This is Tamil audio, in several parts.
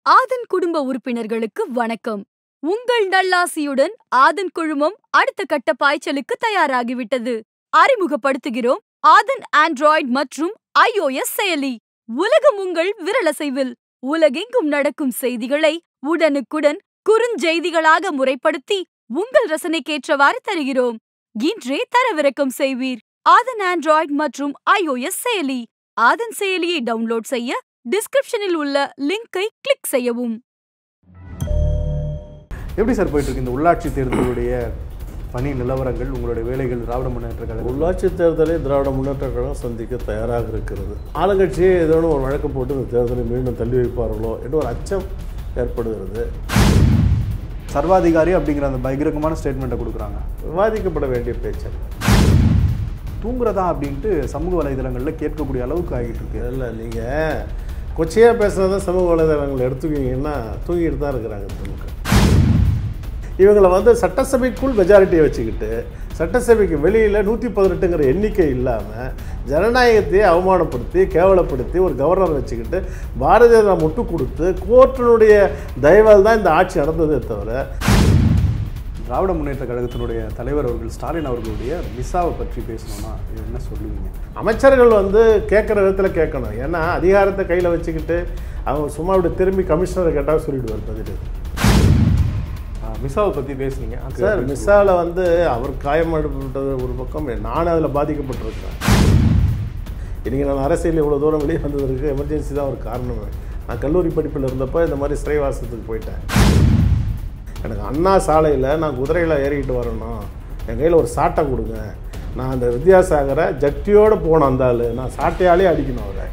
ஆதன் குடும்ப உறுப்பினர்களுக்கு வணக்கம் உங்கள் நல்லாசியுடன் ஆதன் குழுமம் அடுத்த கட்ட பாய்ச்சலுக்கு தயாராகிவிட்டது அறிமுகப்படுத்துகிறோம் ஆதன் ஆண்ட்ராய்டு மற்றும் iOS செயலி உலகம் உங்கள் விரலசைவில் உலகெங்கும் நடக்கும் செய்திகளை உடனுக்குடன் குறுஞ்செய்திகளாக முறைப்படுத்தி உங்கள் ரசனைக்கேற்றவாறு தருகிறோம் இன்றே தரவிறக்கம் செய்வீர் ஆதன் ஆண்ட்ராய்டு மற்றும் iOS செயலி ஆதன் செயலியை டவுன்லோட் செய்ய டிஸ்கிரிப்ஷனில் உள்ள லிங்கை கிளிக் செய்யவும் எப்படி சார் போயிட்டு இருக்கு இந்த உள்ளாட்சி தேர்தலுடைய பணி நிலவரங்கள் உங்களுடைய வேலைகள் திராவிட முன்னேற்ற கழகம் உள்ளாட்சி தேர்தலை திராவிட முன்னேற்ற கழகம் சந்திக்க தயாராக இருக்கிறது ஆளுங்கட்சியே ஏதோ ஒரு வழக்கு போட்டு இந்த தேர்தலை மீண்டும் தள்ளி வைப்பார்களோ என்று ஒரு அச்சம் ஏற்படுகிறது சர்வாதிகாரி அப்படிங்கிற அந்த பகிரங்கமான ஸ்டேட்மெண்ட்டை கொடுக்குறாங்க விவாதிக்கப்பட வேண்டிய பேச்சு தூங்குறதா அப்படின்ட்டு சமூக வலைதளங்களில் கேட்கக்கூடிய அளவுக்கு ஆகிட்டு இருக்கு இல்லை நீங்கள் கொச்சையாக பேசுகிறத சமூக வலைதளங்கள் எடுத்துக்கிங்கன்னா தூங்கிட்டு தான் இருக்கிறாங்க திமுக இவங்களை வந்து சட்டசபைக்குள் மெஜாரிட்டியை வச்சுக்கிட்டு சட்டசபைக்கு வெளியில் நூற்றி பதினெட்டுங்கிற எண்ணிக்கை இல்லாமல் ஜனநாயகத்தையே அவமானப்படுத்தி கேவலப்படுத்தி ஒரு கவர்னர் வச்சுக்கிட்டு பாரதிய ஜனதா முட்டு கொடுத்து கோர்ட்டினுடைய தயவால் தான் இந்த ஆட்சி நடந்ததே தவிர திராவிட முன்னேற்ற கழகத்தினுடைய தலைவர் அவர்கள் ஸ்டாலின் அவர்களுடைய விசாவை பற்றி பேசணும்னா இது என்ன சொல்லுவீங்க அமைச்சர்கள் வந்து கேட்குற விதத்தில் கேட்கணும் ஏன்னா அதிகாரத்தை கையில் வச்சுக்கிட்டு அவங்க சும்மா இப்படி திரும்பி கமிஷனரை கேட்டால் சொல்லிடுவார் பதில் மிசாவை பற்றி பேசுனீங்க அது சார் மிஸ்ஸாவில் வந்து அவர் காயமடைப்பட்டது ஒரு பக்கம் நானும் அதில் பாதிக்கப்பட்டிருக்கேன் இன்றைக்கி நான் அரசியல் இவ்வளோ தூரம் வெளியே வந்ததற்கு எமர்ஜென்சி தான் ஒரு காரணமே நான் கல்லூரி படிப்பில் இருந்தப்போ இந்த மாதிரி சிறைவாசத்துக்கு போயிட்டேன் எனக்கு அண்ணா சாலையில் நான் குதிரையில் ஏறிக்கிட்டு வரணும் என் கையில் ஒரு சாட்டை கொடுங்க நான் அந்த வித்யாசாகரை ஜட்டியோடு போன அந்த ஆள் நான் சாட்டையாலே அடிக்கணும் அவரை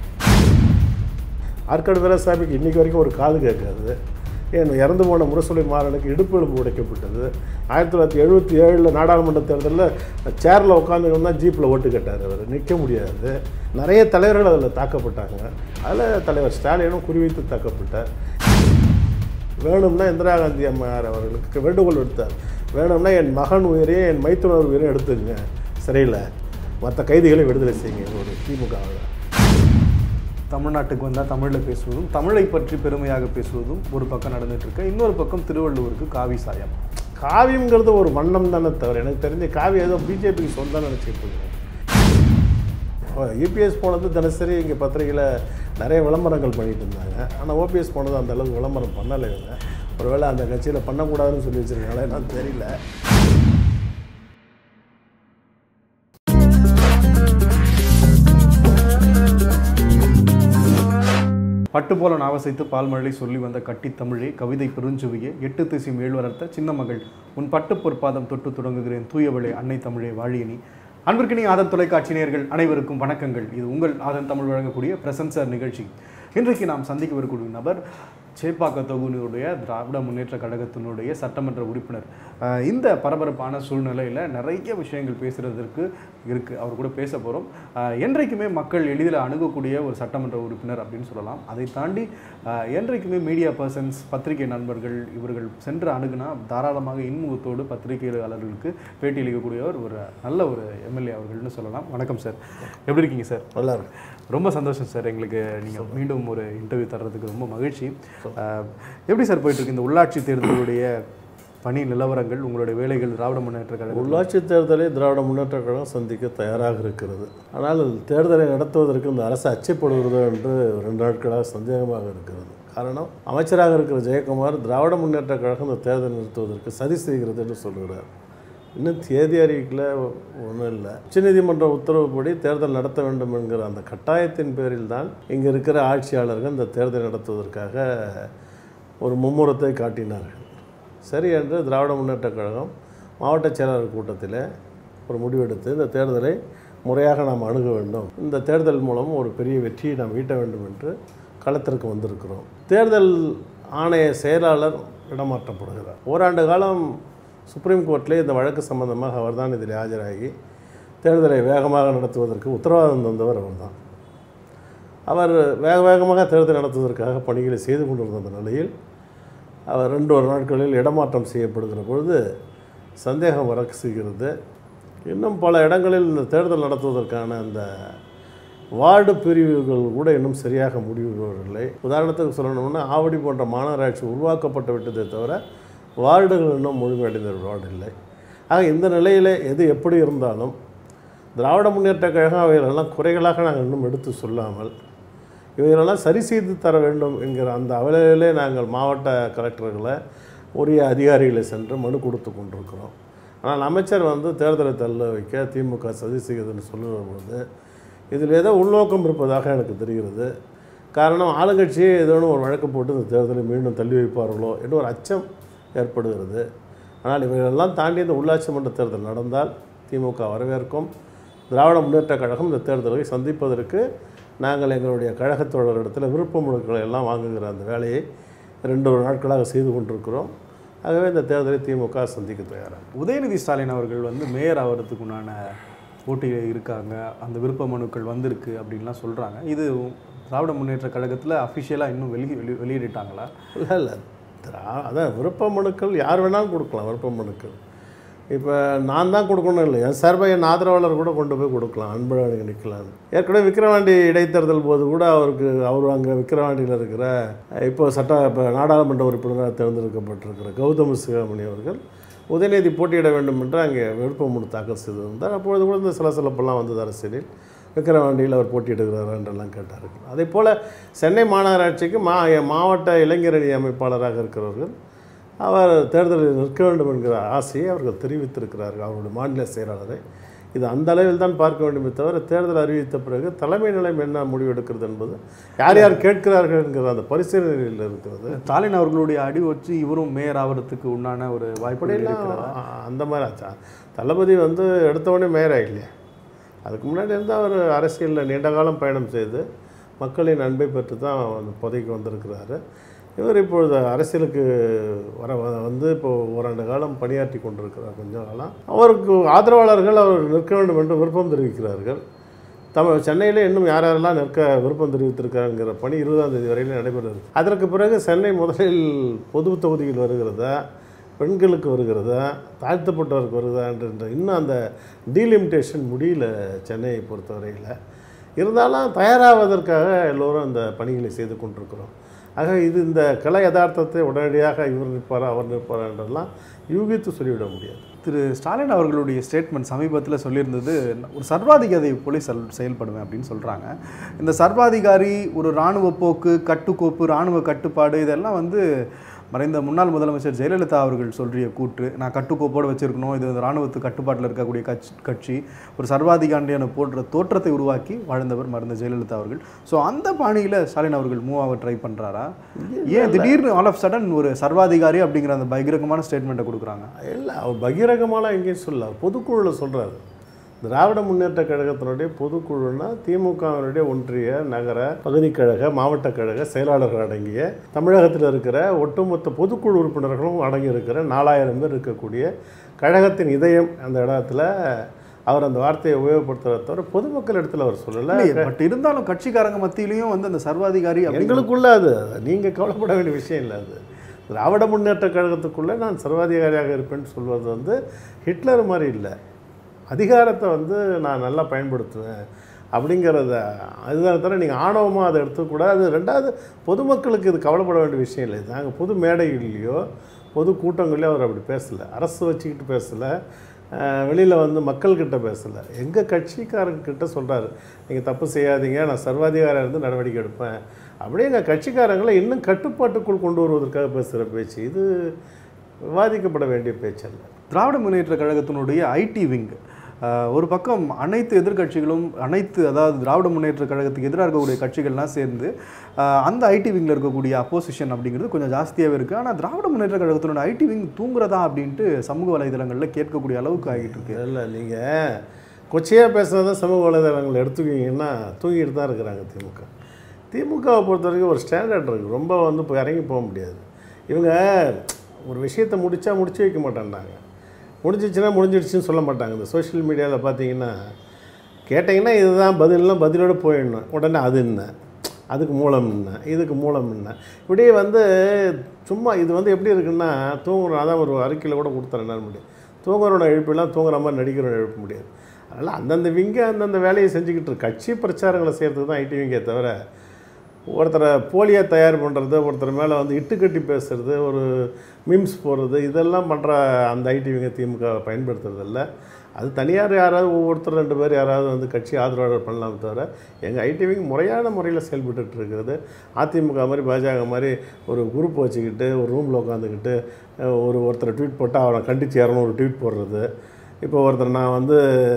ஆற்காடு வீரசாமிக்கு இன்றைக்கி வரைக்கும் ஒரு காது கேட்காது ஏன் இறந்து போன முரசொலி மாறனுக்கு இடுப்பு எலும்பு உடைக்கப்பட்டது ஆயிரத்தி தொள்ளாயிரத்தி எழுபத்தி ஏழில் நாடாளுமன்ற தேர்தலில் சேரில் உட்காந்துக்கணும் தான் ஜீப்பில் ஓட்டு கேட்டார் அவர் நிற்க முடியாது நிறைய தலைவர்கள் அதில் தாக்கப்பட்டாங்க அதில் தலைவர் ஸ்டாலினும் குறிவைத்து தாக்கப்பட்டார் வேணும்னா இந்திரா காந்தி அம்மையார் அவர்களுக்கு வேண்டுகோள் விடுத்தார் வேணும்னா என் மகன் உயிரையும் என் மைத்துனர் உயிரையும் எடுத்துங்க சிறையில் மற்ற கைதிகளை விடுதலை செய்யுங்க ஒரு திமுகவில் தமிழ்நாட்டுக்கு வந்தால் தமிழில் பேசுவதும் தமிழை பற்றி பெருமையாக பேசுவதும் ஒரு பக்கம் நடந்துட்டு இருக்கு இன்னொரு பக்கம் திருவள்ளுவருக்கு காவி சாயம் காவியம்ங்கிறது ஒரு வண்ணம் தானே தவிர எனக்கு தெரிஞ்ச காவியம் ஏதோ பிஜேபிக்கு சொந்தம் நினச்சிட்டு இருக்கேன் யூபிஎஸ் போனது தினசரி இங்கே பத்திரிகையில் நிறைய விளம்பரங்கள் பண்ணிட்டு இருந்தாங்க ஆனால் ஓபிஎஸ் போனது அந்த அளவுக்கு விளம்பரம் பண்ணலை இவங்க ஒருவேளை அந்த கட்சியில் பண்ணக்கூடாதுன்னு சொல்லி வச்சிருக்காங்களே என்னன்னு தெரியல பட்டு போல நாவசைத்து பால்மழை சொல்லி வந்த கட்டி தமிழே கவிதை பெருஞ்சுவியே எட்டு திசையும் ஏழு வளர்த்த சின்ன மகள் உன் பட்டு பொற்பாதம் தொட்டு தொடங்குகிறேன் தூயவளே அன்னை தமிழே வாழியனி அன்பிற்கினி ஆதன் தொலைக்காட்சி நேயர்கள் அனைவருக்கும் வணக்கங்கள் இது உங்கள் ஆதன் தமிழ் வழங்கக்கூடிய பிரசன்சர் நிகழ்ச்சி இன்றைக்கு நாம் சந்திக்க வரக்கூடிய நபர் சேப்பாக்க தொகுதியினுடைய திராவிட முன்னேற்ற கழகத்தினுடைய சட்டமன்ற உறுப்பினர் அஹ் இந்த பரபரப்பான சூழ்நிலையில் நிறைய விஷயங்கள் பேசுகிறதற்கு இருக்குது அவர் கூட பேச போகிறோம் என்றைக்குமே மக்கள் எளிதில் அணுகக்கூடிய ஒரு சட்டமன்ற உறுப்பினர் அப்படின்னு சொல்லலாம் அதை தாண்டி அஹ், என்றைக்குமே மீடியா பர்சன்ஸ் பத்திரிகை நண்பர்கள் இவர்கள் சென்று அணுகுனா தாராளமாக இன்முகத்தோடு பத்திரிகையாளர்களுக்கு பேட்டியளிக்கக்கூடியவர் ஒரு நல்ல ஒரு எம்எல்ஏ அவர்கள்னு சொல்லலாம் வணக்கம் சார் எப்படி இருக்கீங்க சார் நல்லா இருக்கு ரொம்ப சந்தோஷம் சார் எங்களுக்கு நீங்கள் மீண்டும் ஒரு இன்டர்வியூ தர்றதுக்கு ரொம்ப மகிழ்ச்சி அஹ், எப்படி சார் போயிட்டு இருக்கு இந்த உள்ளாட்சி தேர்தலுடைய பணி நிலவரங்கள் உங்களுடைய வேலைகள் திராவிட முன்னேற்ற கழகம் உள்ளாட்சி தேர்தலை திராவிட முன்னேற்ற கழகம் சந்திக்க தயாராக இருக்கிறது ஆனால் இந்த தேர்தலை நடத்துவதற்கு இந்த அரசு அச்சைப்படுகிறதோ என்று ரெண்டு நாட்களாக சந்தேகமாக இருக்கிறது காரணம் அமைச்சராக இருக்கிற ஜெயக்குமார் திராவிட முன்னேற்ற கழகம் இந்த தேர்தலை நிறுத்துவதற்கு சதி செய்கிறது என்று சொல்கிறார் இன்னும் தேதி அறிவிக்கல ஒன்றும் இல்லை உச்சநீதிமன்ற உத்தரவுப்படி தேர்தல் நடத்த வேண்டும் என்கிற அந்த கட்டாயத்தின் பேரில் தான் இங்கே இருக்கிற ஆட்சியாளர்கள் இந்த தேர்தலை நடத்துவதற்காக ஒரு மும்முரத்தை காட்டினார்கள் சரி என்று திராவிட முன்னேற்ற கழகம் மாவட்ட செயலாளர் கூட்டத்தில் ஒரு முடிவெடுத்து இந்த தேர்தலை முறையாக நாம் அணுக வேண்டும் இந்த தேர்தல் மூலம் ஒரு பெரிய வெற்றியை நாம் ஈட்ட வேண்டும் என்று களத்திற்கு வந்திருக்கிறோம் தேர்தல் ஆணைய செயலாளர் இடமாற்றப்படுகிறார் ஓராண்டு காலம் சுப்ரீம் கோர்ட்டிலே இந்த வழக்கு சம்பந்தமாக அவர்தான் இதில் ஆஜராகி தேர்தலை வேகமாக நடத்துவதற்கு உத்தரவாதம் தந்தவர் அவர்தான் அவர் வேக வேகமாக தேர்தல் நடத்துவதற்காக பணிகளை செய்து கொண்டிருந்த அந்த நிலையில் அவர் ரெண்டு ஒரு நாட்களில் இடமாற்றம் செய்யப்படுகிற பொழுது சந்தேகம் வர செய்கிறது இன்னும் பல இடங்களில் இந்த தேர்தல் நடத்துவதற்கான அந்த வார்டு பிரிவுகள் கூட இன்னும் சரியாக முடிவுறவில்லை உதாரணத்துக்கு சொல்லணும்னா ஆவடி போன்ற மாநகராட்சி உருவாக்கப்பட்டு விட்டதே தவிர வார்டுகள் இன்னும் முழுமையடைந்த வார்டு இல்லை ஆக இந்த நிலையில் எது எப்படி இருந்தாலும் திராவிட முன்னேற்ற கழகம் அவைகளெல்லாம் குறைகளாக நாங்கள் இன்னும் எடுத்து சொல்லாமல் இவைகளெல்லாம் சரி செய்து தர வேண்டும் என்கிற அந்த அவலையிலே நாங்கள் மாவட்ட கலெக்டர்களை உரிய அதிகாரிகளை சென்று மனு கொடுத்து கொண்டிருக்கிறோம் ஆனால் அமைச்சர் வந்து தேர்தலை தள்ள வைக்க திமுக சதி செய்யுதுன்னு சொல்லுகிற போது இதில் ஏதோ உள்நோக்கம் இருப்பதாக எனக்கு தெரிகிறது காரணம் ஆளுங்கட்சியே ஏதோ ஒரு வழக்கு போட்டு இந்த தேர்தலை மீண்டும் தள்ளி வைப்பார்களோ என்று ஒரு அச்சம் ஏற்படுகிறது ஆனால் இவைகளெல்லாம் தாண்டி இந்த உள்ளாட்சி மன்ற தேர்தல் நடந்தால் திமுக வரவேற்கும் திராவிட முன்னேற்ற கழகம் இந்த தேர்தலை சந்திப்பதற்கு நாங்கள் எங்களுடைய கழகத் தோழரிடத்தில் விருப்ப மனுக்களை எல்லாம் வாங்குகிற அந்த வேலையை ரெண்டு ஒரு நாட்களாக செய்து கொண்டிருக்கிறோம் ஆகவே இந்த தேர்தலை திமுக சந்திக்க தயாராக உதயநிதி ஸ்டாலின் அவர்கள் வந்து மேயர் ஆகிறதுக்கு உண்டான போட்டியில் இருக்காங்க அந்த விருப்ப மனுக்கள் வந்திருக்கு அப்படின்லாம் சொல்கிறாங்க இது திராவிட முன்னேற்ற கழகத்தில் அஃபிஷியலாக இன்னும் வெளி வெளி வெளியிட்டாங்களா இல்லை இல்லை திரா அதான் விருப்ப மனுக்கள் யார் வேணாலும் கொடுக்கலாம் விருப்ப மனுக்கள் இப்போ நான் தான் கொடுக்கணும் இல்லை என் சார்பாக என் ஆதரவாளர் கூட கொண்டு போய் கொடுக்கலாம் அன்பழகனுக்கு நிற்கலான்னு ஏற்கனவே விக்கிரவாண்டி இடைத்தேர்தல் போது கூட அவருக்கு அவர் அங்கே விக்கிரவாண்டியில் இருக்கிற இப்போ சட்ட இப்போ நாடாளுமன்ற உறுப்பினராக தேர்ந்தெடுக்கப்பட்டிருக்கிற கௌதம சிகாமணி அவர்கள் உதயநிதி போட்டியிட வேண்டும் என்று அங்கே விருப்ப மனு தாக்கல் செய்திருந்தார் அப்பொழுது கூட இந்த சலசலப்பெல்லாம் வந்தது அரசியலில் விக்கிரவாண்டியில் அவர் போட்டியிடுகிறார் என்றெல்லாம் கேட்டார்கள் அதே போல் சென்னை மாநகராட்சிக்கு மா மாவட்ட இளைஞரணி அமைப்பாளராக இருக்கிறவர்கள் அவர் தேர்தலில் நிற்க வேண்டும் என்கிற ஆசையை அவர்கள் தெரிவித்திருக்கிறார்கள் அவருடைய மாநில செயலாளரை இது அந்த அளவில் தான் பார்க்க வேண்டுமே தவிர தேர்தல் அறிவித்த பிறகு தலைமை நிலையம் என்ன முடிவு எடுக்கிறது என்பது யார் யார் கேட்கிறார்கள் என்கிற அந்த பரிசீலனையில் இருக்கிறது ஸ்டாலின் அவர்களுடைய அடி வச்சு இவரும் மேயர் ஆகிறதுக்கு உண்டான ஒரு வாய்ப்பு அப்படிலாம் இருக்கிறதா அந்த மாதிரி ஆச்சா தளபதி வந்து எடுத்தவொடனே மேயர் இல்லையா அதுக்கு முன்னாடி இருந்து அவர் அரசியலில் நீண்ட காலம் பயணம் செய்து மக்களின் அன்பை பெற்று தான் அந்த பதவிக்கு வந்திருக்கிறாரு இவர் இப்பொழுது அரசியலுக்கு வர வ- வந்து இப்போ ஓராண்டு காலம் பணியாற்றி கொண்டிருக்கிறார் கொஞ்ச காலம் அவருக்கு ஆதரவாளர்கள் அவர் நிற்க வேண்டும் என்று விருப்பம் தெரிவிக்கிறார்கள் தமிழ் சென்னையில் இன்னும் யார் யாரெல்லாம் நிற்க விருப்பம் தெரிவித்திருக்காங்கிற பணி இருபதாம் தேதி வரையில் நடைபெறுது அதற்கு பிறகு சென்னை முதலில் பொது தொகுதியில் வருகிறதா பெண்களுக்கு வருகிறதா தாழ்த்தப்பட்டவருக்கு வருகிறதா என்ற இன்னும் அந்த டீலிமிட்டேஷன் முடியல சென்னையை பொறுத்தவரையில் இருந்தாலும் தயாராவதற்காக எல்லோரும் அந்த பணிகளை செய்து கொண்டிருக்கிறோம் ஆக இது இந்த கலை யதார்த்தத்தை உடனடியாக இவர் நிற்பாரா அவர் நிற்பாரா என்றெல்லாம் யூகித்து சொல்லிவிட முடியாது திரு ஸ்டாலின் அவர்களுடைய ஸ்டேட்மெண்ட் சமீபத்தில் சொல்லியிருந்தது ஒரு சர்வாதிகாரி போல செல் செயல்படுவேன் அப்படின்னு சொல்கிறாங்க இந்த சர்வாதிகாரி ஒரு இராணுவ போக்கு கட்டுக்கோப்பு இராணுவ கட்டுப்பாடு இதெல்லாம் வந்து மறைந்த முன்னாள் முதலமைச்சர் ஜெயலலிதா அவர்கள் சொல்றிய கூற்று நான் கட்டுக்கோப்போடு வச்சிருக்கணும் இது இராணுவத்து கட்டுப்பாட்டில் இருக்கக்கூடிய கட்சி கட்சி ஒரு சர்வாதிகாண்டியான போன்ற தோற்றத்தை உருவாக்கி வாழ்ந்தவர் மறைந்த ஜெயலலிதா அவர்கள் ஸோ அந்த பாணியில் ஸ்டாலின் அவர்கள் மூவ் ஆக ட்ரை பண்ணுறாரா ஏன் திடீர்னு ஆல் ஆஃப் சடன் ஒரு சர்வாதிகாரி அப்படிங்கிற அந்த பகிரங்கமான ஸ்டேட்மெண்ட்டை கொடுக்குறாங்க இல்லை அவர் பகிரங்கமாலாம் எங்கேயும் சொல்ல அவர் பொதுக்குழுவில் சொல்கிறாரு திராவிட முன்னேற்ற கழகத்தினுடைய பொதுக்குழுன்னா திமுகவினுடைய ஒன்றிய நகர பகுதிக் கழக மாவட்ட கழக செயலாளர்கள் அடங்கிய தமிழகத்தில் இருக்கிற ஒட்டுமொத்த பொதுக்குழு உறுப்பினர்களும் அடங்கி இருக்கிற நாலாயிரம் பேர் இருக்கக்கூடிய கழகத்தின் இதயம் அந்த இடத்துல அவர் அந்த வார்த்தையை உபயோகப்படுத்துறத தவிர பொதுமக்கள் இடத்துல அவர் சொல்லலை பட் இருந்தாலும் கட்சிக்காரங்க மத்தியிலையும் வந்து அந்த சர்வாதிகாரி அப்படிங்கிற எங்களுக்குள்ள அது நீங்கள் கவலைப்பட வேண்டிய விஷயம் இல்லை அது திராவிட முன்னேற்ற கழகத்துக்குள்ளே நான் சர்வாதிகாரியாக இருப்பேன்னு சொல்வது வந்து ஹிட்லர் மாதிரி இல்லை அதிகாரத்தை வந்து நான் நல்லா பயன்படுத்துவேன் அப்படிங்கிறத அதுதான் தவிர நீங்கள் ஆணவமாக அதை எடுத்துக்கூடாது ரெண்டாவது பொதுமக்களுக்கு இது கவலைப்பட வேண்டிய விஷயம் இல்லை நாங்கள் பொது மேடைகள்லையோ பொது கூட்டங்கள்லையோ அவர் அப்படி பேசலை அரசு வச்சுக்கிட்டு பேசலை வெளியில் வந்து மக்கள்கிட்ட பேசலை எங்கள் கட்சிக்காரங்கிட்ட சொல்கிறாரு நீங்கள் தப்பு செய்யாதீங்க நான் சர்வாதிகாரம் இருந்து நடவடிக்கை எடுப்பேன் அப்படியே எங்கள் கட்சிக்காரங்களை இன்னும் கட்டுப்பாட்டுக்குள் கொண்டு வருவதற்காக பேசுகிற பேச்சு இது விவாதிக்கப்பட வேண்டிய பேச்சல்ல திராவிட முன்னேற்ற கழகத்தினுடைய ஐடி விங் ஒரு பக்கம் அனைத்து எதிர்க்கட்சிகளும் அனைத்து அதாவது திராவிட முன்னேற்ற கழகத்துக்கு எதிராக இருக்கக்கூடிய கட்சிகள்லாம் சேர்ந்து ஆஹ், அந்த ஐடி விங்கில் இருக்கக்கூடிய அப்போசிஷன் அப்படிங்கிறது கொஞ்சம் ஜாஸ்தியாகவே இருக்குது ஆனால் திராவிட முன்னேற்ற கழகத்தினோட ஐடி விங் தூங்குறதா அப்படின்ட்டு சமூக வலைதளங்களில் கேட்கக்கூடிய அளவுக்கு ஆகிட்டு இருக்கு இல்லை நீங்கள் கொச்சையாக பேசுகிறத சமூக வலைதளங்கள் எடுத்துக்கிங்கன்னா தூங்கிட்டு தான் இருக்கிறாங்க திமுக திமுகவை பொறுத்த வரைக்கும் ஒரு ஸ்டாண்டர்ட் இருக்குது ரொம்ப வந்து இப்போ இறங்கி போக முடியாது இவங்க ஒரு விஷயத்தை முடிச்சா முடிச்சு வைக்க மாட்டேன்றாங்க முடிஞ்சிச்சுன்னா முடிஞ்சிடுச்சுன்னு சொல்ல மாட்டாங்க இந்த சோஷியல் மீடியாவில் பார்த்தீங்கன்னா கேட்டிங்கன்னா இதுதான் பதில்னா பதிலோடு போயிடணும் உடனே அது என்ன அதுக்கு மூலம் என்ன இதுக்கு மூலம் என்ன இப்படியே வந்து சும்மா இது வந்து எப்படி இருக்குன்னா தூங்குறோம் அதான் ஒரு அறிக்கையில் கூட கொடுத்தேன் என்ன முடியும் தூங்குறவனை எழுப்பிலாம் தூங்குற மாதிரி நடிக்கிறவனை எழுப்ப முடியாது அதனால் அந்தந்த விங்க அந்தந்த வேலையை செஞ்சுக்கிட்டு இருக்கு கட்சி பிரச்சாரங்களை செய்கிறதுக்கு தான் ஐடி விங்கே தவிர ஒருத்தரை போலியாக தயார் பண்ணுறது ஒருத்தர் மேலே வந்து இட்டு கட்டி பேசுறது ஒரு மீம்ஸ் போடுறது இதெல்லாம் பண்ணுற அந்த ஐடிவிங்க திமுக பயன்படுத்துறதில்ல அது தனியார் யாராவது ஒவ்வொருத்தர் ரெண்டு பேர் யாராவது வந்து கட்சி ஆதரவாளர் பண்ணலாம் தவிர எங்கள் ஐடிவிங்க முறையான முறையில் செயல்பட்டுட்டு இருக்கிறது அதிமுக மாதிரி பாஜக மாதிரி ஒரு குரூப் வச்சுக்கிட்டு ஒரு ரூமில் உட்காந்துக்கிட்டு அஹ், ஒரு ஒருத்தர் ட்வீட் போட்டால் அவரை கண்டித்து இரநூறு ட்வீட் போடுறது இப்போ ஒருத்தர் நான் வந்து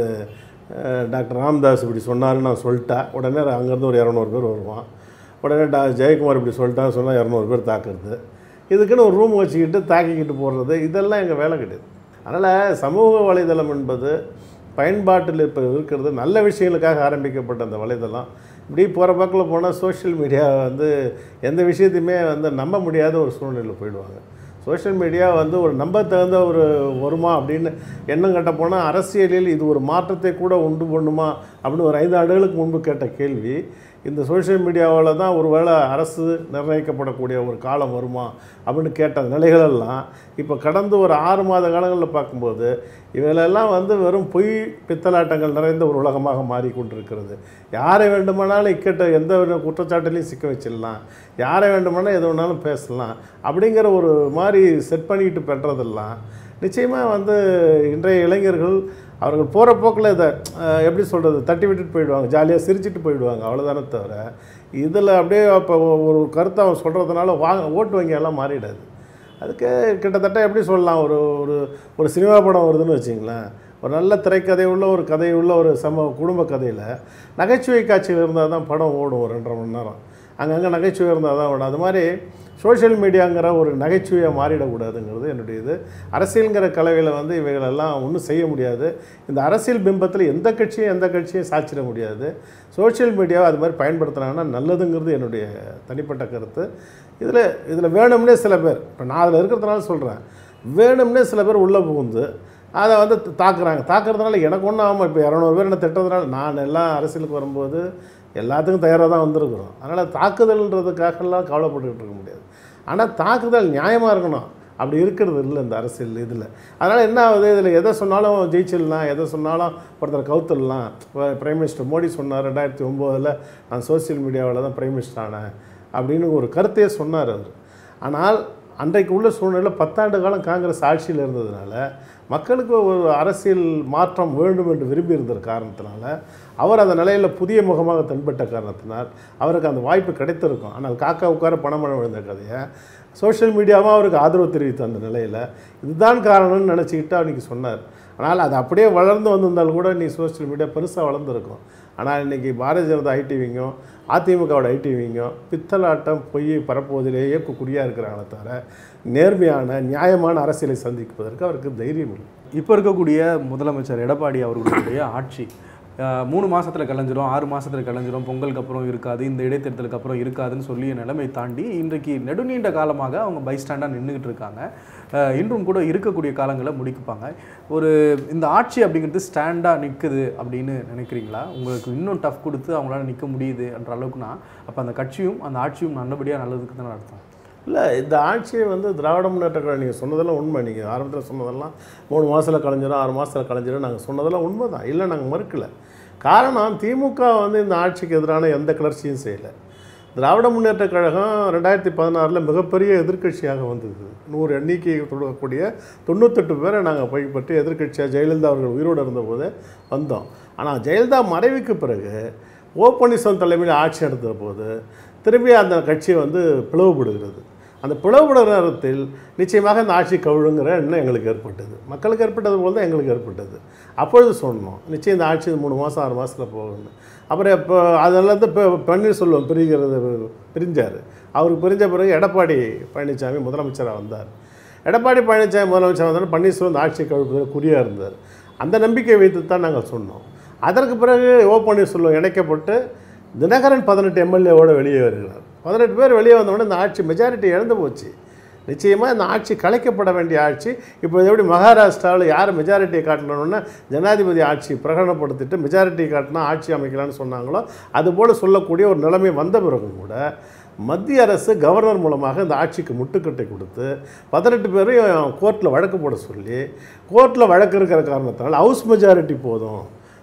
அஹ், டாக்டர் ராமதாஸ் இப்படி சொன்னாருன்னு நான் சொல்லிட்டேன் உடனே அங்கேருந்து ஒரு இரநூறு பேர் வருவான் உடனே டா ஜெயக்குமார் இப்படி சொல்லிட்டான்னு சொன்னால் இரநூறு பேர் தாக்குறது இதுக்குன்னு ஒரு ரூம் வச்சுக்கிட்டு தாக்கிக்கிட்டு போடுறது இதெல்லாம் எங்கள் வேலை கிடையாது அதனால் சமூக வலைதளம் என்பது பயன்பாட்டில் இப்போ இருக்கிறது நல்ல விஷயங்களுக்காக ஆரம்பிக்கப்பட்ட அந்த வலைதளம் இப்படி போகிற பக்கில் போனால் சோஷியல் மீடியா வந்து எந்த விஷயத்தையுமே வந்து நம்ப முடியாத ஒரு சூழ்நிலையில் போயிடுவாங்க சோஷியல் மீடியா வந்து ஒரு நம்ப தகுந்த ஒரு வருமா அப்படின்னு எண்ணம் கட்ட போனால் அரசியலில் இது ஒரு மாற்றத்தை கூட உண்டு பண்ணுமா அப்படின்னு ஒரு ஐந்து ஆண்டுகளுக்கு முன்பு கேட்ட கேள்வி இந்த சோஷியல் மீடியாவில் தான் ஒரு வேளை அரசு நிர்ணயிக்கப்படக்கூடிய ஒரு காலம் வருமா அப்படின்னு கேட்ட நிலைகளெல்லாம் இப்போ கடந்த ஒரு ஆறு மாத காலங்களில் பார்க்கும்போது இவைகளெல்லாம் வந்து வெறும் பொய் பித்தலாட்டங்கள் நிறைந்த ஒரு உலகமாக மாறிக்கொண்டிருக்கிறது யாரை வேண்டுமானாலும் இக்கட்ட எந்த ஒரு குற்றச்சாட்டுலையும் சிக்க வச்சிடலாம் யாரை வேண்டுமானாலும் எது வேணாலும் பேசலாம் அப்படிங்கிற ஒரு மாதிரி செட் பண்ணிக்கிட்டு பெற்றதெல்லாம் நிச்சயமாக வந்து இன்றைய இளைஞர்கள் அவர்கள் போகிற போக்கில் இதை அஹ், எப்படி சொல்கிறது தட்டி விட்டுட்டு போயிடுவாங்க ஜாலியாக சிரிச்சிட்டு போயிடுவாங்க அவ்வளோதானே தவிர இதில் அப்படியே இப்போ ஒரு கருத்தை அவன் சொல்கிறதுனால வாங்க ஓட்டு வங்கி எல்லாம் மாறிடாது அதுக்கு கிட்டத்தட்ட எப்படி சொல்லலாம் ஒரு ஒரு ஒரு சினிமா படம் வருதுன்னு வச்சிங்களேன் ஒரு நல்ல திரைக்கதை உள்ள ஒரு கதை உள்ள ஒரு சம குடும்ப கதையில் நகைச்சுவை காட்சிகள் இருந்தால் தான் படம் ஓடும் ஒரு ரெண்டரை மணி நேரம் அங்கங்கே நகைச்சுவை இருந்தால் தான் ஓடும் அது மாதிரி சோஷியல் மீடியாங்கிற ஒரு நகைச்சுவையாக மாறிடக்கூடாதுங்கிறது என்னுடைய இது அரசியலுங்கிற கலவையில் வந்து இவைகளெல்லாம் ஒன்றும் செய்ய முடியாது இந்த அரசியல் பிம்பத்தில் எந்த கட்சியும் எந்த கட்சியும் சாய்ச்சிட முடியாது சோஷியல் மீடியாவை அது மாதிரி பயன்படுத்துனாங்கன்னா நல்லதுங்கிறது என்னுடைய தனிப்பட்ட கருத்து இதில் இதில் வேணும்னே சில பேர் இப்போ நான் அதில் இருக்கிறதுனால சொல்கிறேன் வேணும்னே சில பேர் உள்ளே புகுந்து அதை வந்து தாக்குறாங்க தாக்குறதுனால எனக்கு ஒன்றும் ஆகாமல் இப்போ இரநூறு பேர் என்ன திட்டதுனால நான் எல்லாம் அரசியலுக்கு வரும்போது எல்லாத்துக்கும் தயாராக தான் வந்திருக்கிறோம் அதனால் தாக்குதல்ன்றதுக்காகலாம் கவலைப்பட்டுக்கிட்டு இருக்க முடியாது ஆனால் தாக்குதல் நியாயமாக இருக்கணும் அப்படி இருக்கிறது இல்லை இந்த அரசியல் இதில் அதனால் என்ன ஆகுது இதில் எதை சொன்னாலும் ஜெயிச்சிடலாம் எதை சொன்னாலும் ஒருத்தர் கவுத்துடலாம் இப்போ பிரைம் மினிஸ்டர் மோடி சொன்னார் ரெண்டாயிரத்தி ஒம்போதில் நான் சோஷியல் மீடியாவில் தான் பிரைம் மினிஸ்டர் ஆனேன் அப்படின்னு ஒரு கருத்தையே சொன்னார் அவர் ஆனால் அன்றைக்கு உள்ள சூழ்நிலை பத்தாண்டு காலம் காங்கிரஸ் ஆட்சியில் இருந்ததுனால மக்களுக்கு ஒரு அரசியல் மாற்றம் வேண்டும் என்று விரும்பி இருந்த காரணத்தினால அவர் அந்த நிலையில் புதிய முகமாக தென்பட்ட காரணத்தினால் அவருக்கு அந்த வாய்ப்பு கிடைத்திருக்கும் ஆனால் காக்கா உட்கார பணமழை விழுந்த கதையை சோஷியல் மீடியாவும் அவருக்கு ஆதரவு தெரிவித்த அந்த நிலையில் இதுதான் காரணம்னு நினச்சிக்கிட்டு அன்றைக்கி சொன்னார் ஆனால் அது அப்படியே வளர்ந்து வந்திருந்தால் கூட நீ சோஷியல் மீடியா பெருசாக வளர்ந்துருக்கும் ஆனால் இன்றைக்கி பாரதிய ஜனதா ஐடிவிங்கும் அதிமுகவோட ஐடிவிங்கும் பித்தலாட்டம் பொய் பரப்புவதிலேயே கு- குறியாக இருக்கிறாங்களே தவிர நேர்மையான நியாயமான அரசியலை சந்திப்பதற்கு அவருக்கு தைரியம் இல்லை இப்போ இருக்கக்கூடிய முதலமைச்சர் எடப்பாடி அவர்களுடைய ஆட்சி அஹ், மூணு மாசத்துல கலைஞ்சிரும் ஆறு மாசத்துல கலைஞ்சிரும் பொங்கலுக்கு அப்புறம் இருக்காது இந்த இடைத்தேர்தலுக்கு அப்புறம் இருக்காதுன்னு சொல்லிய நிலைமை தாண்டி இன்றைக்கு நெடுநீண்ட காலமாக அவங்க பைஸ்டாண்டாக நின்றுக்கிட்டு இருக்காங்க அஹ், இன்றும் கூட இருக்கக்கூடிய காலங்களை முடிக்குப்பாங்க ஒரு இந்த ஆட்சி அப்படிங்கிறது ஸ்டாண்டாக நிற்குது அப்படின்னு நினைக்கிறீங்களா உங்களுக்கு இன்னும் டஃப் கொடுத்து அவங்களால நிற்க முடியுது என்ற அளவுக்குனா அப்போ அந்த கட்சியும் அந்த ஆட்சியும் நல்லபடியாக நல்லதுக்கு தானே அர்த்தம் இல்லை இந்த ஆட்சியை வந்து திராவிட முன்னேற்ற கழகம் நீங்கள் சொன்னதெல்லாம் உண்மை நீங்கள் ஆரம்பத்தில் சொன்னதெல்லாம் மூணு மாதத்தில் கலைஞ்சிரும் ஆறு மாதத்தில் கலைஞ்சிரும் நாங்கள் சொன்னதெல்லாம் உண்மை தான் இல்லை நாங்கள் மறுக்கலை காரணம் திமுக வந்து இந்த ஆட்சிக்கு எதிரான எந்த கிளர்ச்சியும் செய்யலை திராவிட முன்னேற்ற கழகம் ரெண்டாயிரத்தி பதினாறில் மிகப்பெரிய எதிர்க்கட்சியாக வந்தது நூறு எண்ணிக்கை தொடரக்கூடிய தொண்ணூத்தெட்டு பேரை நாங்கள் கைப்பற்றி எதிர்க்கட்சியாக ஜெயலலிதா அவர்கள் உயிரோடு இருந்தபோது வந்தோம் ஆனால் ஜெயலலிதா மறைவுக்கு பிறகு ஓ பன்னீர்செல்வம் தலைமையில் ஆட்சி நடத்துகிற போது திரும்பி அந்த கட்சி வந்து பிளவுபடுகிறது அந்த பிளவுபடுகிற நேரத்தில் நிச்சயமாக இந்த ஆட்சி கவிழுங்கிற எண்ணம் எங்களுக்கு ஏற்பட்டது மக்களுக்கு ஏற்பட்டது போல் தான் எங்களுக்கு ஏற்பட்டது அப்பொழுது சொன்னோம் நிச்சயம் இந்த ஆட்சி மூணு மாதம் ஆறு மாதத்தில் போகணும் அப்புறம் இப்போ அதிலேருந்து இப்போ பன்னீர்செல்வம் பிரிகிறது பிரிஞ்சார் அவருக்கு பிரிஞ்ச பிறகு எடப்பாடி பழனிசாமி முதலமைச்சராக வந்தார் எடப்பாடி பழனிசாமி முதலமைச்சர் வந்தாலும் பன்னீர்செல்வம் இந்த ஆட்சி கவிழ்ப்பதில் குறியாக இருந்தார் அந்த நம்பிக்கை வைத்து தான் நாங்கள் சொன்னோம் அதற்கு பிறகு ஓ பன்னீர்செல்வம் இணைக்கப்பட்டு தினகரன் பதினெட்டு எம்எல்ஏவோட வெளியே வருகிறார் பதினெட்டு பேர் வெளியே வந்தவுடனே இந்த ஆட்சி மெஜாரிட்டி இழந்து போச்சு நிச்சயமாக இந்த ஆட்சி கலைக்கப்பட வேண்டிய ஆட்சி இப்போ எப்படி மகாராஷ்டிராவில் யார் மெஜாரிட்டியை காட்டணும்னா ஜனாதிபதி ஆட்சி பிரகடனப்படுத்திட்டு மெஜாரிட்டி காட்டினா ஆட்சி அமைக்கலாம்னு சொன்னாங்களோ அதுபோல் சொல்லக்கூடிய ஒரு நிலைமை வந்த பிறகு கூட மத்திய அரசு கவர்னர் மூலமாக இந்த ஆட்சிக்கு முட்டுக்கட்டை கொடுத்து பதினெட்டு பேரையும் கோர்ட்டில் வழக்கு போட சொல்லி கோர்ட்டில் வழக்கு இருக்கிற காரணத்தினால ஹவுஸ் மெஜாரிட்டி போதும்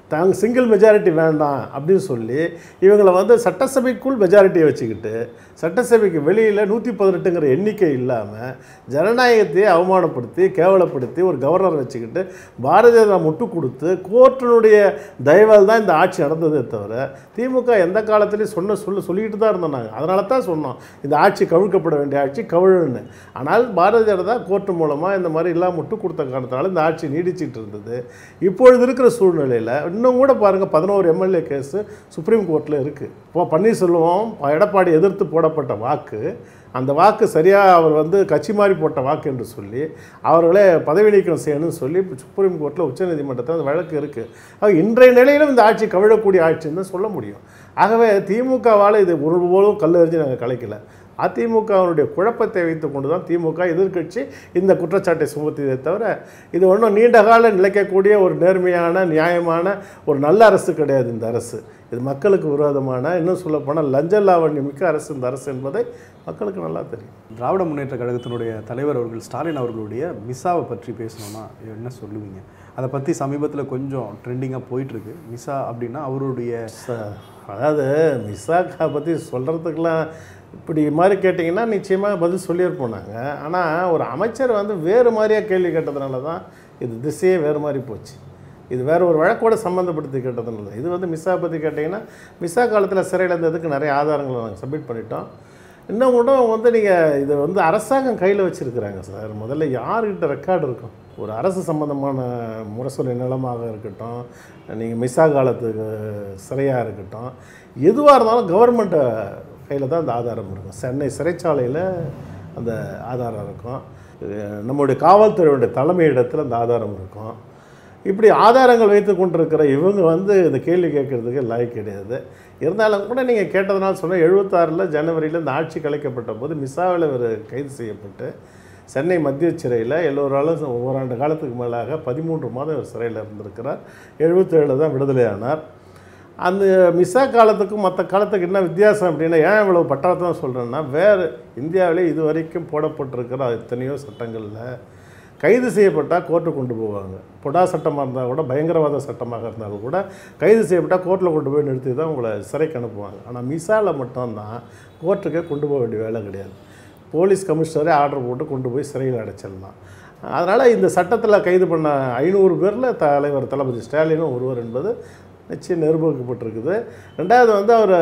தாங்க சிங்கிள் மெஜாரிட்டி வேண்டாம் அப்படின்னு சொல்லி இவங்களை வந்து சட்டசபைக்குள் மெஜாரிட்டியை வச்சுக்கிட்டு சட்டசபைக்கு வெளியில் நூற்றி பதினெட்டுங்கிற எண்ணிக்கை இல்லாமல் ஜனநாயகத்தையே அவமானப்படுத்தி கேவலப்படுத்தி ஒரு கவர்னர் வச்சுக்கிட்டு பாரதிய ஜனதா முட்டு கொடுத்து கோர்ட்டினுடைய தயவால் தான் இந்த ஆட்சி நடந்ததே தவிர திமுக எந்த காலத்துலேயும் சொன்ன சொல்ல சொல்லிக்கிட்டு தான் இருந்தோம் நாங்கள் அதனால தான் சொன்னோம் இந்த ஆட்சி கவிழ்க்கப்பட வேண்டிய ஆட்சி கவிழுன்னு ஆனால் பாரதிய ஜனதா கோர்ட்டு மூலமாக இந்த மாதிரி எல்லாம் முட்டு கொடுத்த காரணத்தினால இந்த ஆட்சி நீடிச்சிட்டு இருந்தது இப்பொழுது இருக்கிற சூழ்நிலையில் இன்னும் கூட பாருங்கள் பதினோரு எம்எல்ஏ கேஸு சுப்ரீம் கோர்ட்டில் இருக்குது இப்போ பன்னீர்செல்வம் எடப்பாடி எதிர்த்து போடப்பட்ட வாக்கு அந்த வாக்கு சரியாக அவர் வந்து கட்சி மாறி போட்ட வாக்கு என்று சொல்லி அவர்களே பதவி நீக்கம் செய்யணும்னு சொல்லி சுப்ரீம் கோர்ட்டில் உச்சநீதிமன்றத்தில் அந்த வழக்கு இருக்குது ஆக இன்றைய நிலையிலும் இந்த ஆட்சி கவிழக்கூடிய ஆட்சின்னு தான் சொல்ல முடியும் ஆகவே திமுகவால் இது ஒருபோதும் கல்லெறிஞ்சு நாங்கள் கலைக்கல அதிமுகவினுடைய குழப்பத்தை வைத்துக் கொண்டு தான் திமுக எதிர்க்கட்சி இந்த குற்றச்சாட்டை சுமத்தியதை தவிர இது ஒன்றும் நீண்ட கால நிலைக்கக்கூடிய ஒரு நேர்மையான நியாயமான ஒரு நல்ல அரசு கிடையாது இந்த அரசு இது மக்களுக்கு விரோதமான இன்னும் சொல்லப்போனால் லஞ்ச லாவண்யம் மிக்க அரசு இந்த அரசு என்பதை மக்களுக்கு நல்லா தெரியும் திராவிட முன்னேற்ற கழகத்தினுடைய தலைவர் அவர்கள் ஸ்டாலின் அவர்களுடைய மிஸ்ஸாவை பற்றி பேசணும்னா என்ன சொல்லுவீங்க அதை பற்றி சமீபத்தில் கொஞ்சம் ட்ரெண்டிங்காக போயிட்டுருக்கு மிஸ்ஸா அப்படின்னா அவருடைய ச- அதாவது மிசாக்கா பற்றி சொல்கிறதுக்கெலாம் இப்படி மாதிரி கேட்டிங்கன்னா நிச்சயமாக பதில் சொல்லியிருப்போம் நாங்கள் ஆனால் ஒரு அமைச்சர் வந்து வேறு மாதிரியாக கேள்வி கேட்டதுனால தான் இது திசையே வேறு மாதிரி போச்சு இது வேற ஒரு வழக்கோட சம்மந்தப்படுத்தி கேட்டதுனால இது வந்து மிஸ்ஸா பற்றி கேட்டிங்கன்னா மிஸ்ஸா காலத்தில் சிறையில் இருந்ததுக்கு நிறைய ஆதாரங்களை நாங்கள் சப்மிட் பண்ணிட்டோம் இன்னும் கூட வந்து நீங்கள் இதை வந்து அரசாங்கம் கையில் வச்சுருக்குறாங்க சார் முதல்ல யார்கிட்ட ரெக்கார்டு இருக்கும் ஒரு அரசு சம்பந்தமான முரசொலி நிலமாக இருக்கட்டும் நீங்கள் மிஸ்ஸா காலத்துக்கு சிறையாக இருக்கட்டும் எதுவாக இருந்தாலும் கவர்மெண்ட்டை கையில் தான் அந்த ஆதாரம் இருக்கும் சென்னை சிறைச்சாலையில் அந்த ஆதாரம் இருக்கும் அஹ் நம்முடைய காவல்துறையுடைய தலைமையிடத்தில் அந்த ஆதாரம் இருக்கும் இப்படி ஆதாரங்கள் வைத்து கொண்டிருக்கிற இவங்க வந்து இந்த கேள்வி கேட்கறதுக்கு லாய்க்கு கிடையாது இருந்தாலும் கூட நீங்கள் கேட்டதுனால சொன்னால் எழுபத்தாறில் ஜனவரியில் இந்த ஆட்சி கலைக்கப்பட்ட போது மிசாவில் இவர் கைது செய்யப்பட்டு சென்னை மத்திய சிறையில் எல்லோராலும் ஓராண்டு காலத்துக்கு மேலாக பதிமூன்று மாதம் இவர் சிறையில் இருந்திருக்கிறார் எழுபத்தேழில் தான் விடுதலையானார் அந்த மிசா காலத்துக்கும் மற்ற காலத்துக்கு என்ன வித்தியாசம் அப்படின்னா ஏன் இவ்வளவு பட்டாளத்தான் சொல்கிறேன்னா வேறு இந்தியாவிலே இது வரைக்கும் போடப்பட்டிருக்கிற எத்தனையோ சட்டங்களில் கைது செய்யப்பட்டால் கோர்ட்டு கொண்டு போவாங்க பொடா சட்டமாக இருந்தால் கூட பயங்கரவாத சட்டமாக இருந்தாலும் கூட கைது செய்யப்பட்டால் கோர்ட்டில் கொண்டு போய் நிறுத்தி தான் உங்களை சிறைக்கு அனுப்புவாங்க ஆனால் மிசாவில் மட்டும்தான் கோர்ட்டுக்கே கொண்டு போக வேண்டிய வேலை கிடையாது போலீஸ் கமிஷனரே ஆர்டர் போட்டு கொண்டு போய் சிறையில் அடைச்சிடலாம் அதனால் இந்த சட்டத்தில் கைது பண்ண ஐநூறு பேரில் தலைவர் தளபதி ஸ்டாலினும் ஒருவர் என்பது நிச்சயம் நிரூபிக்கப்பட்டிருக்குது ரெண்டாவது வந்து அவர்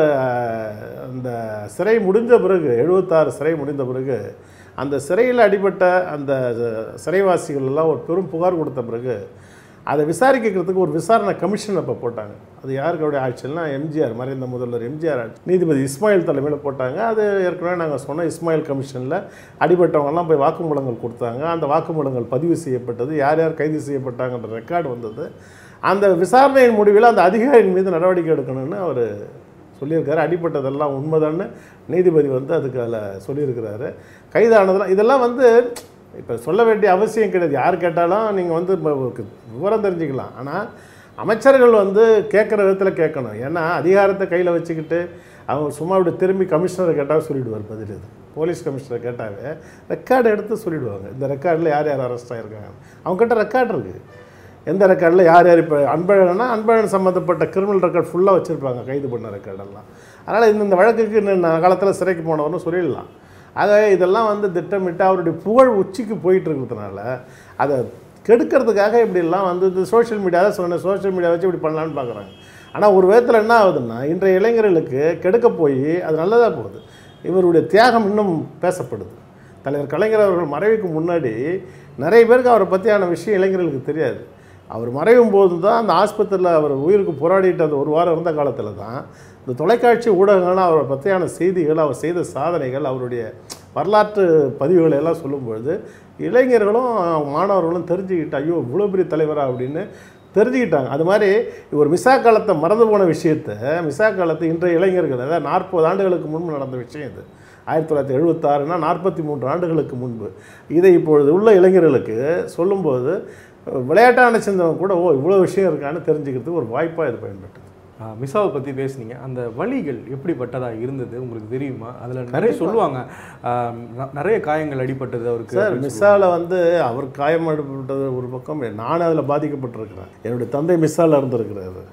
அந்த சிறை முடிஞ்ச பிறகு எழுபத்தாறு சிறை முடிந்த பிறகு அந்த சிறையில் அடிபட்ட அந்த சிறைவாசிகள் எல்லாம் ஒரு பெரும் புகார் கொடுத்த பிறகு அதை விசாரிக்கிறதுக்கு ஒரு விசாரணை கமிஷன் அப்போ போட்டாங்க அது யாருக்கோடைய ஆட்சியல்னா எம்ஜிஆர் மறைந்த முதல்வர் எம்ஜிஆர் ஆட்சி நீதிபதி இஸ்மாயில் தலைமையில் போட்டாங்க அது ஏற்கனவே நாங்கள் சொன்ன இஸ்மாயில் கமிஷனில் அடிபட்டவங்கெல்லாம் போய் வாக்குமூலங்கள் கொடுத்தாங்க அந்த வாக்குமூலங்கள் பதிவு செய்யப்பட்டது யார் யார் கைது செய்யப்பட்டாங்கன்ற ரெக்கார்டு வந்தது அந்த விசாரணையின் முடிவில் அந்த அதிகாரியின் மீது நடவடிக்கை எடுக்கணும்னு அவர் சொல்லியிருக்காரு அடிப்பட்டதெல்லாம் உண்மைதான்னு நீதிபதி வந்து அதுக்கு அதில் சொல்லியிருக்கிறாரு கைதானதெல்லாம் இதெல்லாம் வந்து இப்போ சொல்ல வேண்டிய அவசியம் கிடையாது யார் கேட்டாலும் நீங்கள் வந்து இப்ப ஒரு விவரம் தெரிஞ்சுக்கலாம் ஆனால் அமைச்சர்கள் வந்து கேட்குற விதத்தில் கேட்கணும் ஏன்னா அதிகாரத்தை கையில் வச்சுக்கிட்டு அவங்க சும்மா இப்படி திரும்பி கமிஷனரை கேட்டால் சொல்லிடுவார் பதில் இது போலீஸ் கமிஷனரை கேட்டாவே ரெக்கார்டு எடுத்து சொல்லிடுவாங்க இந்த ரெக்கார்டில் யார் யார் அரெஸ்ட் ஆகிருக்காங்க அவங்ககிட்ட ரெக்கார்டு இருக்குது எந்த ரெக்கார்டில் யார் யார் இப்போ அன்பழகனா அன்பழகன் சம்மந்தப்பட்ட கிரிமினல் ரெக்கார்ட் ஃபுல்லாக வச்சுருப்பாங்க கைது பண்ண ரெக்கார்டெல்லாம் அதனால் இந்த இந்த வழக்குக்கு இன்னும் காலத்தில் சிறைக்கு போனவர்னு சொல்லிடலாம் ஆக இதெல்லாம் வந்து திட்டமிட்டு அவருடைய புகழ் உச்சிக்கு போயிட்டு இருக்கிறதுனால அதை கெடுக்கிறதுக்காக இப்படிலாம் வந்து இந்த சோஷியல் மீடியாவில் சொன்னேன் சோஷியல் மீடியா வச்சு இப்படி பண்ணலான்னு பார்க்குறாங்க ஆனால் ஒரு விதத்தில் என்ன ஆகுதுன்னா இன்றைய இளைஞர்களுக்கு கெடுக்க போய் அது நல்லதாக போகுது இவருடைய தியாகம் இன்னும் பேசப்படுது தலைவர் கலைஞர் அவர்கள் மறைவுக்கு முன்னாடி நிறைய பேருக்கு அவரை பற்றியான விஷயம் இளைஞர்களுக்கு தெரியாது அவர் மறையும் போது தான் அந்த ஆஸ்பத்திரியில் அவர் உயிருக்கு போராடிட்டு அந்த ஒரு வாரம் இருந்த காலத்தில் தான் இந்த தொலைக்காட்சி ஊடகங்கள்லாம் அவரை பற்றியான செய்திகள் அவர் செய்த சாதனைகள் அவருடைய வரலாற்று பதிவுகளை எல்லாம் சொல்லும்பொழுது இளைஞர்களும் மாணவர்களும் தெரிஞ்சுக்கிட்டு ஐயோ இவ்வளோ பெரிய தலைவரா அப்படின்னு தெரிஞ்சுக்கிட்டாங்க அது மாதிரி ஒரு மிசா காலத்தை மறந்து போன விஷயத்தை மிசா காலத்தை இன்றைய இளைஞர்கள் அதாவது நாற்பது ஆண்டுகளுக்கு முன்பு நடந்த விஷயம் இது ஆயிரத்தி தொள்ளாயிரத்தி எழுபத்தாறுனா நாற்பத்தி மூன்று ஆண்டுகளுக்கு முன்பு இதை இப்பொழுது உள்ள இளைஞர்களுக்கு சொல்லும்போது விளையாட்டான சிந்தவன் கூட ஓ இவ்வளோ விஷயம் இருக்கான்னு தெரிஞ்சுக்கிறதுக்கு ஒரு வாய்ப்பாக இது பயன்பட்டது ஆஹ் மிசாவை பற்றி பேசுனீங்க அந்த வலிகள் எப்படிப்பட்டதாக இருந்தது உங்களுக்கு தெரியுமா அதில் நிறைய சொல்லுவாங்க ஆஹ் ந- நிறைய காயங்கள் அடிபட்டது அவருக்கு சார் அப்படின்னு மிஸ்ஸாவில் வந்து அவர் காயமடைப்பட்டது ஒரு பக்கம் நானும் அதில் பாதிக்கப்பட்டிருக்கிறேன் என்னுடைய தந்தை மிஸ்ஸாவில் இருந்திருக்கிறாரு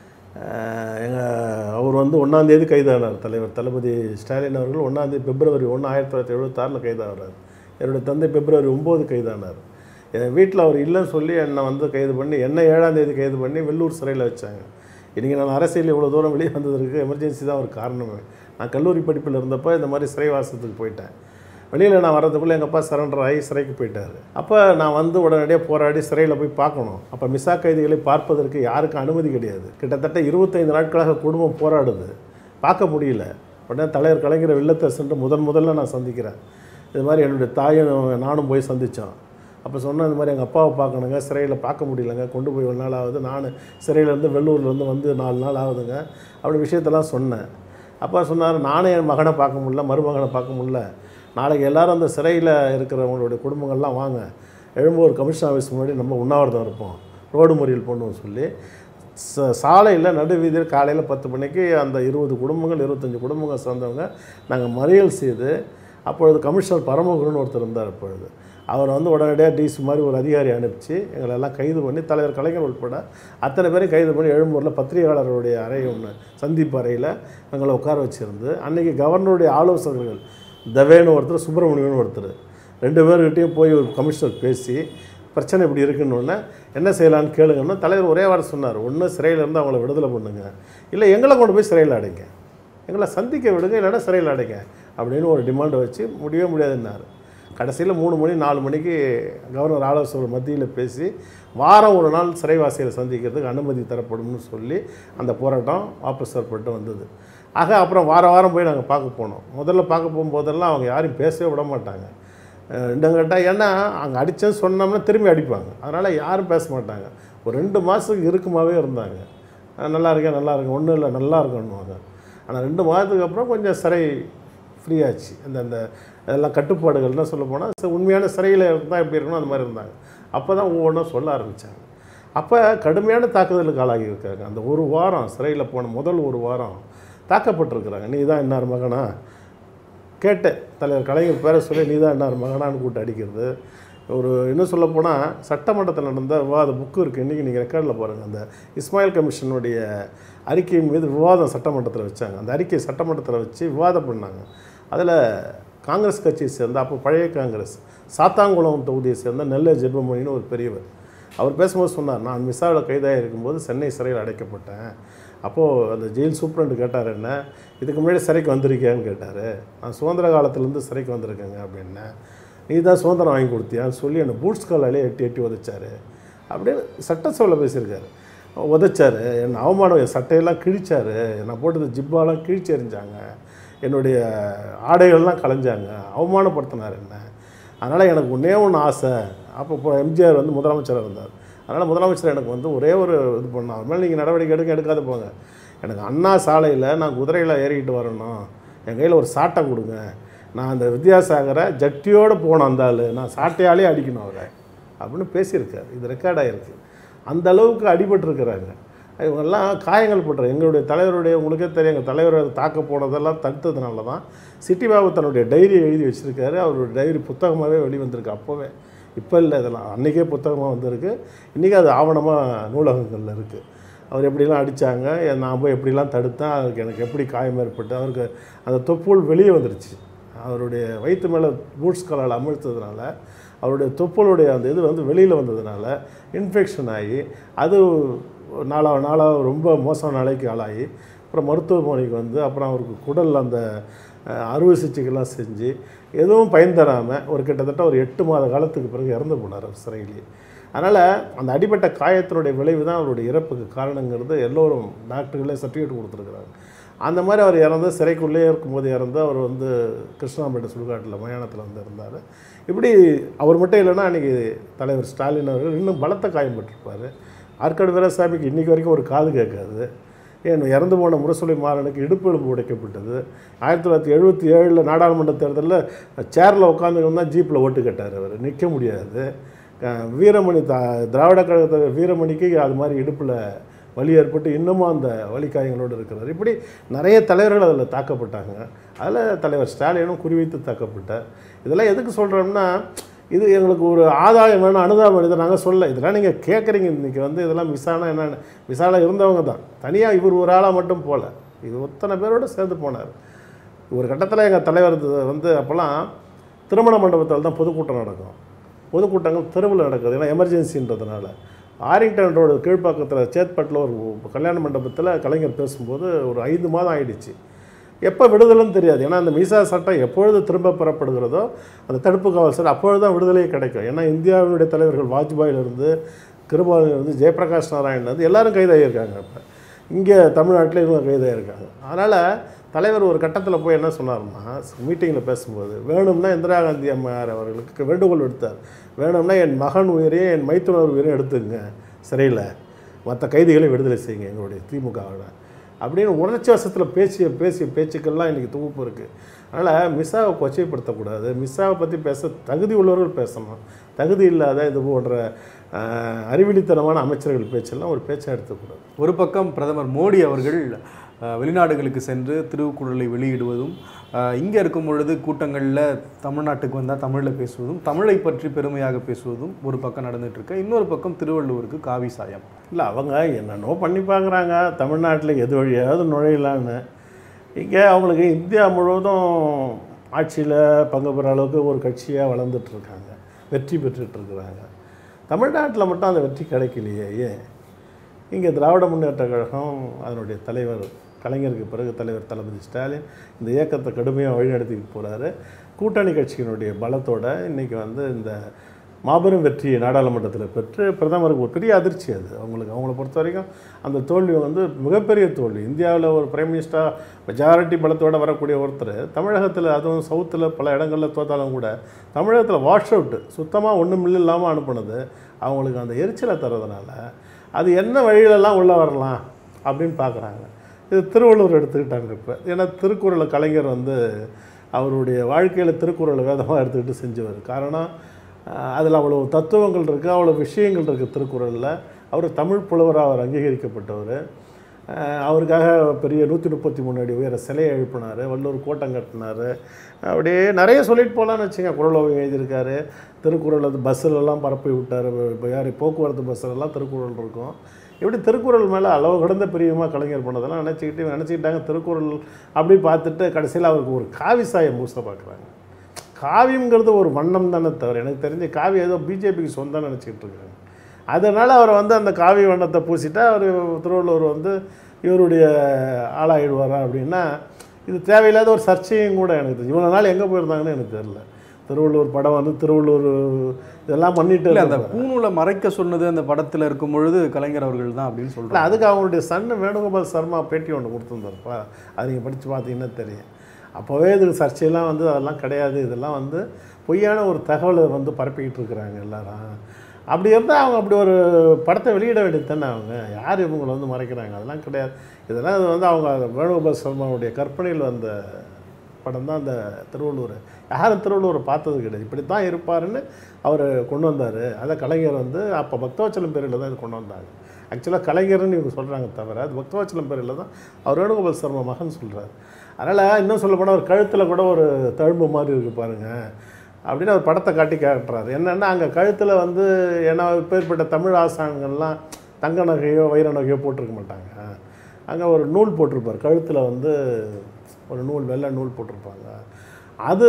எங்கள் அவர் வந்து ஒன்றாந்தேதி கைதானார் தலைவர் தளபதி ஸ்டாலின் அவர்கள் ஒன்றாந்தேதி பிப்ரவரி ஒன்று ஆயிரத்தி தொள்ளாயிரத்தி எழுபத்தாறில் கைதாகிறார் என்னுடைய தந்தை பிப்ரவரி ஒம்பது கைதானார் என் வீட்டில் அவர் இல்லைன்னு சொல்லி என்னை வந்து கைது பண்ணி என்னை ஏழாம் தேதி கைது பண்ணி வெள்ளூர் சிறையில் வச்சாங்க இன்றைக்கி நான் அரசியல் இவ்வளோ தூரம் வெளியே வந்ததற்கு எமர்ஜென்சி தான் ஒரு காரணமே நான் கல்லூரி படிப்பில் இருந்தப்போ இந்த மாதிரி சிறைவாசத்துக்கு போயிட்டேன் வெளியில் நான் வர்றதுக்குள்ளே எங்கள் அப்பா சரண்டர் ஆகி சிறைக்கு போயிட்டார் அப்போ நான் வந்து உடனடியாக போராடி சிறையில் போய் பார்க்கணும் அப்போ மிஸ்ஸா கைதிகளை பார்ப்பதற்கு யாருக்கும் அனுமதி கிடையாது கிட்டத்தட்ட இருபத்தைந்து நாட்களாக குடும்பம் போராடுது பார்க்க முடியல உடனே தலைவர் கலைஞர் வெள்ளத்தரசன்ட்டு முதன் முதல்ல நான் சந்திக்கிறேன் இது மாதிரி என்னுடைய தாயும் நானும் போய் சந்தித்தோம் அப்போ சொன்னேன் இந்த மாதிரி எங்கள் அப்பாவை பார்க்கணுங்க சிறையில் பார்க்க முடியலங்க கொண்டு போய் ஒரு நாள் ஆகுது நான் சிறையிலேருந்து வெள்ளூர்லேருந்து வந்து நாலு நாள் ஆகுதுங்க அப்படி விஷயத்தெல்லாம் சொன்னேன் அப்பா சொன்னார் நானே என் மகனை பார்க்க முடியல மருமகனை பார்க்க முடியல நாளைக்கு எல்லாரும் அந்த சிறையில் இருக்கிறவங்களுடைய குடும்பங்கள்லாம் வாங்க எழும்பூர் கமிஷன் ஆஃபீஸ் முன்னாடி நம்ம உண்ணாவிரதம் இருப்போம் ரோடு முறையில் பண்ணுவோம் சொல்லி ச சாலையில் நடுவீதியில் காலையில் பத்து மணிக்கு அந்த இருபது குடும்பங்கள் இருபத்தஞ்சி குடும்பங்கள் சேர்ந்தவங்க நாங்கள் மறியல் செய்து அப்பொழுது கமிஷனர் பரமகுருன்னு ஒருத்தர் இருந்தார் அப்பொழுது அவர் வந்து உடனடியாக டிசி மாதிரி ஒரு அதிகாரி அனுப்பிச்சு எங்களை எல்லாம் கைது பண்ணி தலைவர் கலைஞர் உட்பட அத்தனை பேரையும் கைது பண்ணி எழும்பூரில் பத்திரிகையாளருடைய அறை ஒன்று சந்திப்பு அறையில் எங்களை உட்கார வச்சுருந்து அன்றைக்கி கவர்னருடைய ஆலோசகர்கள் தவேன்னு ஒருத்தர் சுப்பிரமணியன் ஒருத்தர் ரெண்டு பேர்கிட்டையும் போய் ஒரு கமிஷனர் பேசி பிரச்சனை இப்படி இருக்குன்னு உடனே என்ன செய்யலான்னு கேளுங்கன்னா தலைவர் ஒரே வாரம் சொன்னார் ஒன்று சிறையில் இருந்து அவங்கள விடுதலை பண்ணுங்க இல்லை எங்களை கொண்டு போய் சிறையில் அடைங்க எங்களை சந்திக்க விடுங்க இல்லைன்னா சிறையில் அடைங்க அப்படின்னு ஒரு டிமாண்டை வச்சு முடியவே முடியாதுன்னாரு கடைசியில் மூணு மணி நாலு மணிக்கு கவர்னர் ஆலோசகர் மத்தியில் பேசி வாரம் ஒரு நாள் சிறைவாசிகளை சந்திக்கிறதுக்கு அனுமதி தரப்படும்னு சொல்லி அந்த போராட்டம் வாபஸ் பெறப்பட்டு வந்தது ஆக அப்புறம் வார வாரம் போய் நாங்கள் பார்க்க போனோம் முதல்ல பார்க்க போகும்போதெல்லாம் அவங்க யாரையும் பேசவே விட மாட்டாங்க இன்னும் கேட்டால் ஏன்னா அங்கே அடித்தேன்னு சொன்னோம்னா திரும்பி அடிப்பாங்க அதனால் யாரும் பேச மாட்டாங்க ஒரு ரெண்டு மாதத்துக்கு இருக்குமாவே இருந்தாங்க அஹ் நல்லா இருக்கேன் நல்லா இருக்கேன் ஒன்றும் இல்லை நல்லா இருக்கணுவாங்க ஆனால் ரெண்டு மாதத்துக்கு அப்புறம் கொஞ்சம் சிறை ஃப்ரீ ஆச்சு அந்த அந்த அதெல்லாம் கட்டுப்பாடுகள்லாம் சொல்ல போனால் உண்மையான சிறையில் இருந்தால் எப்படி இருக்கணும் அந்த மாதிரி இருந்தாங்க அப்போ தான் ஒவ்வொன்றும் சொல்ல ஆரம்பித்தாங்க அப்போ கடுமையான தாக்குதலுக்கு ஆளாகி இருக்காங்க அந்த ஒரு வாரம் சிறையில் போன முதல் ஒரு வாரம் தாக்கப்பட்டிருக்கிறாங்க நீ தான் இன்னார் மகனா கேட்டேன் தலைவர் கலைஞர் பேரை சொல்லி நீ தான் என்னார் மகனான்னு கூட்டு அடிக்கிறது ஒரு இன்னும் சொல்ல போனால் சட்டமன்றத்தில் நடந்த விவாத புக்கு இருக்குது இன்றைக்கி நீங்கள் ரெக்கார்டில் பாருங்கள் அந்த இஸ்மாயில் கமிஷனுடைய அறிக்கையின் மீது விவாதம் சட்டமன்றத்தில் வச்சாங்க அந்த அறிக்கையை சட்டமன்றத்தில் வச்சு விவாதம் பண்ணாங்க அதில் காங்கிரஸ் கட்சியை சேர்ந்த அப்போ பழைய காங்கிரஸ் சாத்தாங்குளம் தொகுதியை சேர்ந்த நெல்லை ஜெபமணின்னு ஒரு பெரியவர் அவர் பேசும்போது சொன்னார் நான் மிசாவில் கைதாக இருக்கும்போது சென்னை சிறையில் அடைக்கப்பட்டேன் அப்போது அந்த ஜெயில் சூப்பரண்டு கேட்டார் என்ன இதுக்கு முன்னாடி சிறைக்கு வந்திருக்கியான்னு கேட்டார் நான் சுதந்திர காலத்துலேருந்து சிறைக்கு வந்திருக்கேங்க அப்படின்னேன் நீ தான் சுதந்திரம் வாங்கி கொடுத்தியான்னு சொல்லி என்னை பூட்ஸ் காலாலே எட்டி எட்டி உதைச்சாரு அப்படின்னு சட்டசபையில் பேசியிருக்காரு உதைச்சார் என் அவமானம் என் சட்டையெல்லாம் கிழிச்சாரு நான் போட்டது ஜிப்பாலாம் கிழிச்சு எறிஞ்சாங்க என்னுடைய ஆடைகள்லாம் கலைஞ்சாங்க அவமானப்படுத்தினார் என்ன அதனால் எனக்கு ஒன்றே ஒன்று ஆசை அப்போ இப்போ எம்ஜிஆர் வந்து முதலமைச்சராக இருந்தார் அதனால் முதலமைச்சர் எனக்கு வந்து ஒரே ஒரு இது பண்ணார் அவர் மேலே நீங்கள் நடவடிக்கை எடுக்க எடுக்காத போங்க எனக்கு அண்ணா சாலையில் நான் குதிரையில் ஏறிக்கிட்டு வரணும் என் கையில் ஒரு சாட்டை கொடுங்க நான் அந்த வித்யாசாகரை ஜட்டியோடு போனோம் அந்த ஆள் நான் சாட்டையாலே அடிக்கணும் அவரை அப்படின்னு பேசியிருக்காரு இது ரெக்கார்ட் ஆகிருக்கு அந்த அளவுக்கு அடிபட்டிருக்கிறாங்க இவங்கெல்லாம் காயங்கள் பட்டுற எங்களுடைய தலைவருடைய உங்களுக்கே தெரியும் எங்கள் தலைவர் தாக்க போனதெல்லாம் தடுத்ததுனால தான் சிட்டி பாபு தன்னுடைய டைரியை எழுதி வச்சுருக்காரு அவருடைய டைரி புத்தகமாகவே வெளிவந்திருக்கு அப்போவே இப்போ இல்லை இதெல்லாம் அன்றைக்கே புத்தகமாக வந்திருக்கு இன்றைக்கி அது ஆவணமாக நூலகங்களில் இருக்குது அவர் எப்படிலாம் அடித்தாங்க நான் போய் எப்படிலாம் தடுத்தேன் அதுக்கு எனக்கு எப்படி காயம் ஏற்பட்டு அவருக்கு அந்த தொப்புள் வெளியே வந்துருச்சு அவருடைய வயிற்று மேலே பூட்ஸ் கலால் அமிழ்த்ததுனால அவருடைய தொப்புளுடைய அந்த இது வந்து வெளியில் வந்ததுனால இன்ஃபெக்ஷன் ஆகி அது நாளாக நாளாக ரொம்ப மோசமான நிலைக்கு ஆளாகி அப்புறம் மருத்துவமனைக்கு வந்து அப்புறம் அவருக்கு குடல் அந்த அஹ், அறுவை சிகிச்சைகள்லாம் செஞ்சு எதுவும் பயன் தராமல் ஒரு கிட்டத்தட்ட ஒரு எட்டு மாத காலத்துக்கு பிறகு இறந்து போனார் அவர் சிறையிலேயே அதனால் அந்த அடிபட்ட காயத்தினுடைய விளைவு தான் அவருடைய இறப்புக்கு காரணங்கிறது எல்லோரும் டாக்டர்களே சர்டிஃபிகேட் கொடுத்துருக்குறாங்க அந்த மாதிரி அவர் இறந்து சிறைக்குள்ளேயே இருக்கும்போது இறந்து அவர் வந்து கிருஷ்ணாம்பேட்டை சுடுகாட்டில் மயானத்தில் வந்து இருந்தார் இப்படி அவர் மட்டும் இல்லைன்னா அன்றைக்கி தலைவர் ஸ்டாலின் அவர்கள் இன்னும் பலத்த காயம்பட்டிருப்பார் ஆற்காடு வீரசாமிக்கு இன்றைக்கி வரைக்கும் ஒரு காது கேட்காது ஏன் இறந்து போன முரசொலி மாறனுக்கு இடுப்பு எலும்பு உடைக்கப்பட்டது ஆயிரத்தி தொள்ளாயிரத்தி எழுபத்தி ஏழில் நாடாளுமன்ற தேர்தலில் சேரில் உட்காந்துக்கிட்டு தான் ஜீப்பில் ஓட்டு கேட்டார் அவர் நிற்க முடியாது அஹ் வீரமணி தா திராவிட கழகத்தை வீரமணிக்கு அது மாதிரி இடுப்பில் வலி ஏற்பட்டு இன்னமும் அந்த வலிக்காயங்களோடு இருக்கிறார் இப்படி நிறைய தலைவர்கள் அதில் தாக்கப்பட்டாங்க அதில் தலைவர் ஸ்டாலினும் குறிவைத்து தாக்கப்பட்டார் இதெல்லாம் எதுக்கு சொல்கிறோம்னா இது எங்களுக்கு ஒரு ஆதாயம் வேணும் அனுதாபம் இதை நாங்கள் சொல்ல இதெல்லாம் நீங்கள் கேட்குறீங்க இன்றைக்கி வந்து இதெல்லாம் விசாரணை என்னென்னு விசாரணை இருந்தவங்க தான் தனியாக இவர் ஒரு ஆளாக மட்டும் போகல இது ஒத்தனை பேரோட சேர்ந்து போனார் ஒரு கட்டத்தில் எங்கள் தலைவர் இது வந்து அப்போல்லாம் திருமண மண்டபத்தில் தான் பொதுக்கூட்டம் நடக்கும் பொதுக்கூட்டங்கள் தெருவில் நடக்குது ஏன்னா எமர்ஜென்சின்றதுனால ஆரிங்டன் ரோடு கீழ்ப்பாக்கத்தில் சேத்பட்டில் ஒரு கல்யாண மண்டபத்தில் கலைஞர் பேசும்போது ஒரு ஐந்து மாதம் ஆயிடுச்சு எப்போ விடுதலைன்னு தெரியாது ஏன்னா அந்த மீசா சட்டம் எப்பொழுது திரும்ப பெறப்படுகிறதோ அந்த தடுப்பு காவல் சட்டம் அப்பொழுது தான் விடுதலையே கிடைக்கும் ஏன்னா இந்தியாவினுடைய தலைவர்கள் வாஜ்பாயிலிருந்து கிருபாலிருந்து ஜெயபிரகாஷ் நாராயண்லேருந்து எல்லாரும் கைதாகியிருக்காங்க இப்போ இங்கே தமிழ்நாட்டில் இவங்க கைதாகியிருக்காங்க அதனால் தலைவர் ஒரு கட்டத்தில் போய் என்ன சொன்னார்னா மீட்டிங்கில் பேசும்போது வேணும்னா இந்திரா காந்தி அம்மையார் அவர்களுக்கு வேண்டுகோள் விடுத்தார் வேணும்னா என் மகன் உயிரையும் என் மைத்துனர் உயிரையும் எடுத்துங்க சிறையில் மற்ற கைதிகளை விடுதலை செய்யுங்க எங்களுடைய திமுகவோட அப்படின்னு உணர்ச்சி வசத்தில் பேசிய பேசிய பேச்சுக்கள்லாம் இன்றைக்கி தொகுப்பு இருக்குது அதனால் மிஸ்ஸாவை கொச்சைப்படுத்தக்கூடாது மிஸ்ஸாவை பற்றி பேச தகுதி உள்ளவர்கள் பேசணும் தகுதி இல்லாத இது போன்ற ஆஹ், அறிவிலித்தனமான அமைச்சர்கள் பேச்செல்லாம் ஒரு பேச்சாக எடுத்துக்கூடாது ஒரு பக்கம் பிரதமர் மோடி அவர்கள் அஹ், வெளிநாடுகளுக்கு சென்று திருக்குறளை வெளியிடுவதும் அஹ், இங்கே இருக்கும் பொழுது கூட்டங்களில் தமிழ்நாட்டுக்கு வந்தால் தமிழில் பேசுவதும் தமிழை பற்றி பெருமையாக பேசுவதும் ஒரு பக்கம் நடந்துட்டு இருக்கு இன்னொரு பக்கம் திருவள்ளுவருக்கு காவி சாயம் இல்லை அவங்க என்னென்னோ பண்ணி பார்க்குறாங்க தமிழ்நாட்டில் எது வழியாவது நுழையலான்னு இங்கே அவங்களுக்கு இந்தியா முழுவதும் ஆட்சியில் பங்கு பெற அளவுக்கு ஒரு கட்சியாக வளர்ந்துட்டு இருக்காங்க வெற்றி பெற்றுட்டு இருக்கிறாங்க தமிழ்நாட்டில் மட்டும் அந்த வெற்றி கிடைக்கலையே ஏன் இங்கே திராவிட முன்னேற்ற கழகம் அதனுடைய தலைவர் கலைஞருக்கு பிறகு தலைவர் தளபதி ஸ்டாலின் இந்த இயக்கத்தை கடுமையாக வழிநடத்திட்டு போகிறாரு கூட்டணி கட்சியினுடைய பலத்தோட இன்றைக்கி வந்து இந்த மாபெரும் வெற்றியை நாடாளுமன்றத்தில் பெற்று பிரதமருக்கு ஒரு பெரிய அதிர்ச்சி அது அவங்களுக்கு அவங்கள பொறுத்த வரைக்கும் அந்த தோல்வி வந்து மிகப்பெரிய தோல்வி இந்தியாவில் ஒரு பிரைம் மினிஸ்டர் மெஜாரிட்டி பலத்தோட வரக்கூடிய ஒருத்தர் தமிழகத்தில் அதுவும் சவுத்தில் பல இடங்களில் தோத்தாலும் கூட தமிழகத்தில் வாஷ் அவுட்டு சுத்தமாக ஒன்றும் இல்லாமல் அனுப்புனது அவங்களுக்கு அந்த எரிச்சலை தர்றதுனால அது என்ன வழியிலெல்லாம் உள்ளே வரலாம் அப்படின்னு பார்க்குறாங்க இது திருவள்ளுவர் எடுத்துக்கிட்டாங்க இப்போ ஏன்னா திருக்குறளை கலைஞர் வந்து அவருடைய வாழ்க்கையில் திருக்குறளை வேதமாக எடுத்துக்கிட்டு செஞ்சவர் காரணம் அதில் அவ்வளோ தத்துவங்கள் இருக்குது அவ்வளோ விஷயங்கள் இருக்குது திருக்குறளில் அவர் தமிழ் புலவராக அவர் அங்கீகரிக்கப்பட்டவர் அஹ் அவருக்காக பெரிய நூற்றி முப்பத்தி மூணு அடி உயர சிலையை எழுப்பினார் வள்ளூர் கோட்டம் கட்டினார் அப்படியே நிறைய சொல்லிட்டு போகலான்னு வச்சுங்க குரலோவியம் எழுதியிருக்காரு திருக்குறள் அது பஸ்ஸிலெல்லாம் பரப்பி விட்டார் இப்போ யார் போக்குவரத்து பஸ்ஸிலெல்லாம் திருக்குறள் இருக்கும் இப்படி திருக்குறள் மேலே அளவு கடந்த பிரியமாக கலைஞர் பண்ணதெல்லாம் நினச்சிக்கிட்டு நினச்சிக்கிட்டாங்க திருக்குறள் அப்படி பார்த்துட்டு கடைசியில் அவருக்கு ஒரு காவி சாயம் பூச பார்க்குறாங்க காவியங்கிறது ஒரு வண்ணம் தானே தவிர எனக்கு தெரிஞ்ச காவி ஏதோ பிஜேபிக்கு சொந்தம் நினச்சிக்கிட்டு இருக்காங்க அதனால் அவர் வந்து அந்த காவி வண்ணத்தை பூசிட்டா அவர் திருவள்ளுவர் வந்து இவருடைய ஆளாயிடுவாரா அப்படின்னா இது தேவையில்லாத ஒரு சர்ச்சையும் கூட எனக்கு தெரியும் இவ்வளோ நாள் எங்கே போயிருந்தாங்கன்னு எனக்கு தெரியல திருவள்ளுவர் படம் வந்து திருவள்ளுவர் இதெல்லாம் பண்ணிட்டு இல்லை அந்த இருக்காங்க. பூணூலை மறைக்க சொன்னது அந்த படத்தில் இருக்கும் பொழுது கலைஞர் அவர்கள் தான் அப்படின்னு இல்லை சொல்கிறாங்க அதுக்கு அவங்களுடைய சன்னு வேணுகோபால் சர்மா பேட்டி ஒன்று கொடுத்துருந்தாருப்பா அது நீங்கள் படித்து பார்த்தீங்கன்னா தெரியும் அப்போவே இதுக்கு சர்ச்சையெல்லாம் வந்து அதெல்லாம் கிடையாது இதெல்லாம் வந்து பொய்யான ஒரு தகவலை வந்து பரப்பிக்கிட்டு இருக்கிறாங்க எல்லாரும் அப்படி இருந்தால் அவங்க அப்படி ஒரு படத்தை வெளியிட வேண்டியது தானே அவங்க யார் இவங்களை வந்து மறைக்கிறாங்க அதெல்லாம் கிடையாது இதெல்லாம் இது வந்து அவங்க வேணுகோபால் சர்மாவுடைய கற்பனையில் வந்த படம் தான் அந்த திருவள்ளுவர் யாரும் திருவள்ளுவரை பார்த்தது கிடையாது இப்படி தான் இருப்பாருன்னு அவர் கொண்டு வந்தார் அதை கலைஞர் வந்து அப்போ பக்தவச்சலம் பேரில் தான் இது கொண்டு வந்தாங்க ஆக்சுவலாக கலைஞர்னு இவங்க சொல்கிறாங்க தவிர அது பக்தவச்சலம் பேரில் தான் அவர் வேணுகோபால் சர்மா மகன் சொல்கிறார் அதனால் இன்னும் சொல்ல போனால் ஒரு கழுத்தில் கூட ஒரு தழும்பு மாதிரி இருக்குது பாருங்கள் அப்படின்னு அவர் படத்தை காட்டி காட்டுறாரு என்னென்னா அங்கே கழுத்தில் வந்து ஏன்னா இப்பேற்பட்ட தமிழ் ஆசான்கள்லாம் தங்க நகையோ வைர நகையோ போட்டிருக்க மாட்டாங்க அங்கே ஒரு நூல் போட்டிருப்பார் கழுத்தில் வந்து ஒரு நூல் வெள்ளை நூல் போட்டிருப்பாங்க அது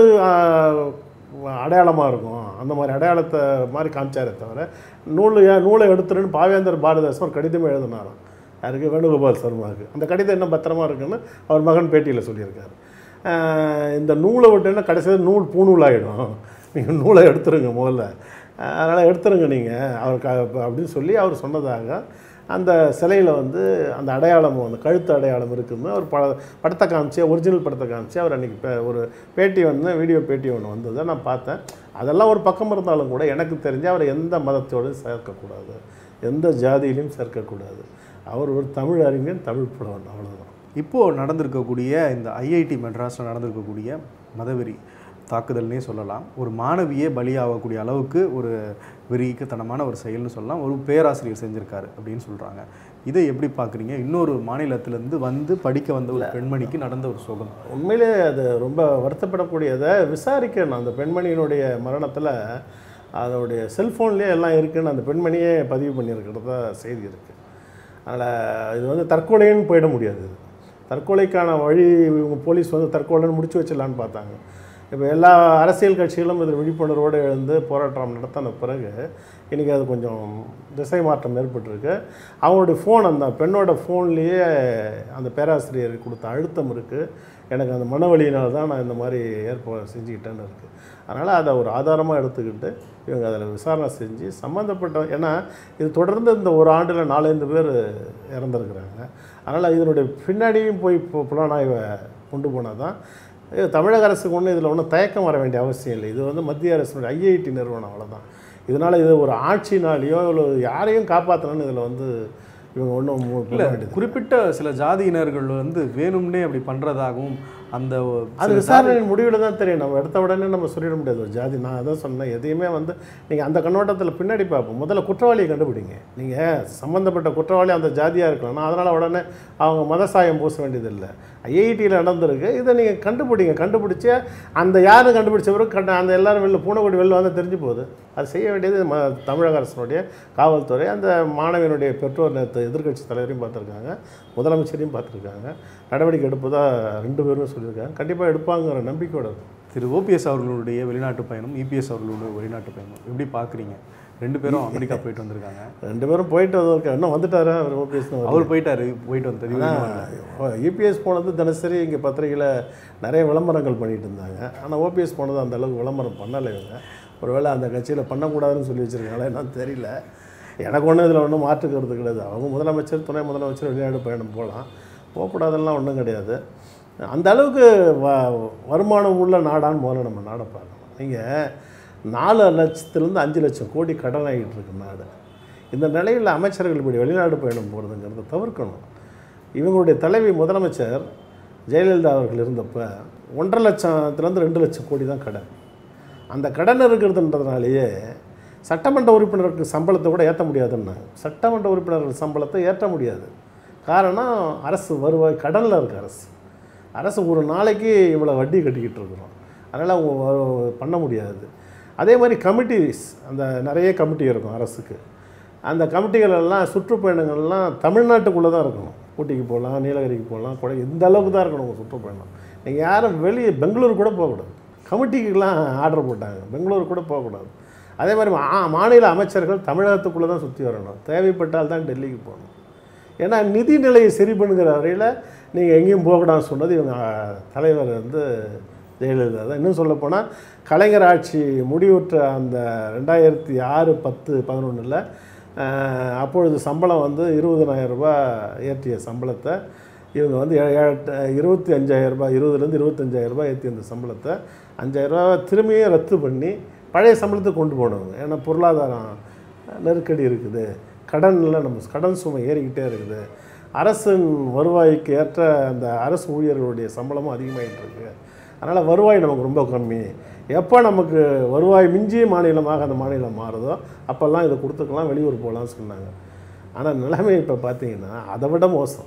அடையாளமாக இருக்கும் அந்த மாதிரி அடையாளத்தை மாதிரி காமிச்சாரே தவிர நூல் ஏன் நூலை எடுத்துருன்னு பாவேந்தர் பாரதிதாசன் ஒரு கடிதம் எழுதினாராம் யாருக்கு வேணுகோபால் சர்மாவுக்கு அந்த கடிதம் என்ன பத்திரமா இருக்குன்னு அவர் மகன் பேட்டியில் சொல்லியிருக்காரு ஆஹ் இந்த நூலை விட்டுன்னா கடைசியில் நூல் பூநூல் ஆகிடும் நீங்கள் நூலை எடுத்துருங்க முதல்ல அதனால் எடுத்துருங்க நீங்கள் அவர் க அப்படின்னு சொல்லி அவர் சொன்னதாக அந்த சிலையில் வந்து அந்த அடையாளம் அந்த கழுத்து அடையாளம் இருக்குன்னு ஒரு பட படத்தை காமிச்சு ஒரிஜினல் படத்தை காமிச்சு அவர் அன்றைக்கி ஒரு பேட்டி வந்து வீடியோ பேட்டி ஒன்று வந்ததை நான் பார்த்தேன் அதெல்லாம் ஒரு பக்கம் இருந்தாலும் கூட எனக்கு தெரிஞ்சு அவர் எந்த மதத்தோடும் சேர்க்கக்கூடாது எந்த ஜாதியிலையும் சேர்க்கக்கூடாது அவர் ஒரு தமிழ் அறிஞன் தமிழ் புலவன் அவ்வளோதான் இப்போது நடந்திருக்கக்கூடிய இந்த ஐஐடி மெட்ராஸில் நடந்திருக்கக்கூடிய மதவெறி தாக்குதல்னே சொல்லலாம் ஒரு மாணவியே பலியாகக்கூடிய அளவுக்கு ஒரு வெறிக்கத்தனமான ஒரு செயல்னு சொல்லலாம் ஒரு பேராசிரியர் செஞ்சிருக்காரு அப்படின்னு சொல்கிறாங்க இதை எப்படி பார்க்குறீங்க இன்னொரு மாநிலத்திலேருந்து வந்து படிக்க வந்த ஒரு பெண்மணிக்கு நடந்த ஒரு சோகம் உண்மையிலே அது ரொம்ப வருத்தப்படக்கூடியதை விசாரிக்கணும் அந்த பெண்மணியினுடைய மரணத்தில் அதோடைய செல்ஃபோன்லேயே எல்லாம் இருக்குன்னு அந்த பெண்மணியே பதிவு பண்ணியிருக்கிறதா செய்தி இருக்குது அதனால் இது வந்து தற்கொலைன்னு போயிட முடியாது இது. தற்கொலைக்கான வழி இவங்க போலீஸ் வந்து தற்கொலைன்னு முடிச்சு வச்சிடலான்னு பார்த்தாங்க இப்போ எல்லா அரசியல் கட்சிகளும் இதில் விழிப்புணர்வோடு எழுந்து போராட்டம் நடத்தின பிறகு இன்றைக்கி அது கொஞ்சம் திசை மாற்றம் ஏற்பட்டிருக்கு அவங்களுடைய ஃபோன் அந்த பெண்ணோட ஃபோன்லேயே அந்த பேராசிரியர் கொடுத்த அழுத்தம் இருக்குது எனக்கு அந்த மனவழியினால் தான் நான் இந்த மாதிரி ஏற்பாடு செஞ்சுக்கிட்டேன்னு இருக்குது அதனால் அதை ஒரு ஆதாரமாக எடுத்துக்கிட்டு இவங்க அதில் விசாரணை செஞ்சு சம்மந்தப்பட்ட ஏன்னா இது தொடர்ந்து இந்த ஒரு ஆண்டில் நாலஞ்சு பேர் இறந்துருக்குறாங்க அதனால் இதனுடைய பின்னாடியும் போய் பு- புலனாய்வை கொண்டு போனால் தான் இது தமிழக அரசுக்கு ஒன்றும் இதில் ஒன்றும் தயக்கம் வர வேண்டிய அவசியம் இல்லை இது வந்து மத்திய அரசினுடைய ஐஐடி நிறுவனம் அவ்வளோதான் இதனால் இது ஒரு ஆட்சினாலேயோ இல்லை யாரையும் காப்பாற்றணும்னு இதில் வந்து இவங்க ஒன்றும் இல்லை குறிப்பிட்ட சில ஜாதியினர்கள் வந்து வேணும்னே அப்படி பண்ணுறதாகவும் அந்த அது சில விசாரணையின் முடிவில் தான் தெரியும் நம்ம எடுத்த உடனே நம்ம சொல்லிட முடியாது ஒரு ஜாதி நான் அதான் சொன்னேன் எதையுமே வந்து நீங்கள் அந்த கண்ணோட்டத்தில் பின்னாடி பார்ப்போம் முதல்ல குற்றவாளியை கண்டுபிடிங்க நீங்கள் சம்மந்தப்பட்ட குற்றவாளி அந்த ஜாதியாக இருக்கலாம் நான் அதனால் உடனே அவங்க மத சாயம் பூச வேண்டியதில்லை ஐஐடியில் நடந்திருக்கு இதை நீங்கள் கண்டுபிடிங்க கண்டுபிடிச்சி அந்த யாரும் கண்டுபிடிச்ச பிறகு கண்ட அந்த எல்லாரும் வெளில பூனைக்குடி வெளில வந்து தெரிஞ்சு போகுது அது செய்ய வேண்டியது ம தமிழக அரசினுடைய காவல்துறை அந்த மாணவியினுடைய பெற்றோர் நேற்று எதிர்க்கட்சி தலைவரையும் பார்த்துருக்காங்க முதலமைச்சரையும் பார்த்துருக்காங்க நடவடிக்கை எடுப்பதா ரெண்டு பேரும் சொல்லியிருக்காங்க கண்டிப்பாக எடுப்பாங்கிற நம்பிக்கையோட இருக்கு. திரு ஓபிஎஸ் அவர்களுடைய வெளிநாட்டு பயணம் இபிஎஸ் அவர்களுடைய வெளிநாட்டு பயணம் எப்படி பார்க்குறீங்க ரெண்டு பேரும் அமெரிக்கா போயிட்டு வந்திருக்காங்க ரெண்டு பேரும் போயிட்டு வந்திருக்காங்க இன்னும் வந்துட்டாரா அவர் ஓபிஎஸ் அவர் போயிட்டாரு போயிட்டு வந்தது இவரு இன்னும் வரல. யூபிஎஸ் போனது தினசரி இங்கே பத்திரிகையில் நிறைய விளம்பரங்கள் பண்ணிட்டு இருந்தாங்க ஆனால் ஓபிஎஸ் போனது அந்த அளவுக்கு விளம்பரம் பண்ணலை இவங்க ஒருவேளை அந்த கட்சியில் பண்ணக்கூடாதுன்னு சொல்லி வச்சுருக்காங்களா என்னன்னு தெரியல எனக்கு ஒன்றும் இதில் ஒன்றும் மாற்றுக்கிறது கிடையாது அவங்க முதலமைச்சர் துணை முதலமைச்சர் வெளிநாடு பயணம் போகலாம் போகக்கூடாதெல்லாம் ஒன்றும் கிடையாது அந்த அளவுக்கு வ வருமானம் உள்ள நாடான்னு முதல்ல நம்ம நாடை பார்க்கணும் நீங்கள் நாலு லட்சத்துலேருந்து அஞ்சு லட்சம் கோடி கடன் ஆகிட்டு இருக்கு நாடு இந்த நிலையில் அமைச்சர்கள் இப்படி வெளிநாடு பயணம் போகிறதுங்கிறத தவிர்க்கணும் இவங்களுடைய தலைவி முதலமைச்சர் ஜெயலலிதா அவர்கள் இருந்தப்ப ஒன்றரை லட்சத்துலேருந்து ரெண்டு லட்சம் கோடி தான் கடன் அந்த கடன் இருக்கிறதுன்றதுனாலேயே சட்டமன்ற உறுப்பினருக்கு சம்பளத்தை கூட ஏற்ற முடியாதுன்னாங்க சட்டமன்ற உறுப்பினர்கள் சம்பளத்தை ஏற்ற முடியாது காரணம் அரசு வருவாய் கடனில் இருக்கு அரசு அரசு ஒரு நாளைக்கு இவ்வளோ வட்டி கட்டிக்கிட்டு இருக்கிறோம் அதனால் அவங்க வ- பண்ண முடியாது அதே மாதிரி கமிட்டிஸ் அந்த நிறைய கமிட்டி இருக்கும் அரசுக்கு அந்த கமிட்டிகள் எல்லாம் சுற்றுப்பயணங்கள்லாம் தமிழ்நாட்டுக்குள்ளே தான் இருக்கணும் ஊட்டிக்கு போகலாம் நீலகிரிக்கு போகலாம் கொடை இந்த அளவுக்கு தான் இருக்கணும் உங்கள் சுற்றுப்பயணம் நீங்கள் யாரும் வெளியே பெங்களூர் கூட போகக்கூடாது கமிட்டிக்கெல்லாம் ஆர்டர் போட்டாங்க பெங்களூர் கூட போகக்கூடாது அதே மாதிரி மா- மாநில அமைச்சர்கள் தமிழகத்துக்குள்ளே தான் சுற்றி வரணும் தேவைப்பட்டால் தான் டெல்லிக்கு போகணும் ஏன்னா நிதி நிலையை சரி பண்ணுகிற வரையில் நீங்கள் எங்கேயும் போகக்கூடாதுன்னு சொன்னது இவங்க அஹ், தலைவர் வந்து ஜெயலலிதா தான் இன்னும் சொல்லப்போனால் கலைஞர் ஆட்சி முடிவுற்ற அந்த ரெண்டாயிரத்தி ஆறு பத்து பதினொன்றில் அப்பொழுது சம்பளம் வந்து இருபதனாயிரம் ரூபாய் ஏற்றிய சம்பளத்தை இவங்க வந்து ஏ- ஏழு- இருபத்தி அஞ்சாயிரம் ரூபாய் இருபதுலேருந்து இருபத்தஞ்சாயிரம் ரூபாய் ஏற்றி அந்த சம்பளத்தை அஞ்சாயிரம் ரூபாய் திரும்பியும் ரத்து பண்ணி பழைய சம்பளத்துக்கு கொண்டு போனவங்க ஏன்னா பொருளாதாரம் நெருக்கடி இருக்குது கடனில் நம்ம கடன் சுமை ஏறிக்கிட்டே இருக்குது அரசின் வருவாய்க்கு ஏற்ற அந்த அரசு ஊழியர்களுடைய சம்பளமும் அதிகமாகிட்டு இருக்கு அதனால் வருவாய் நமக்கு ரொம்ப கம்மி எப்போ நமக்கு வருவாய் மிஞ்சிய மாநிலமாக அந்த மாநிலம் மாறுதோ அப்போல்லாம் இதை கொடுத்துக்கலாம் வெளியூர் போகலாம்னு சொன்னாங்க ஆனால் நிலைமை இப்போ பார்த்தீங்கன்னா அதை விட மோசம்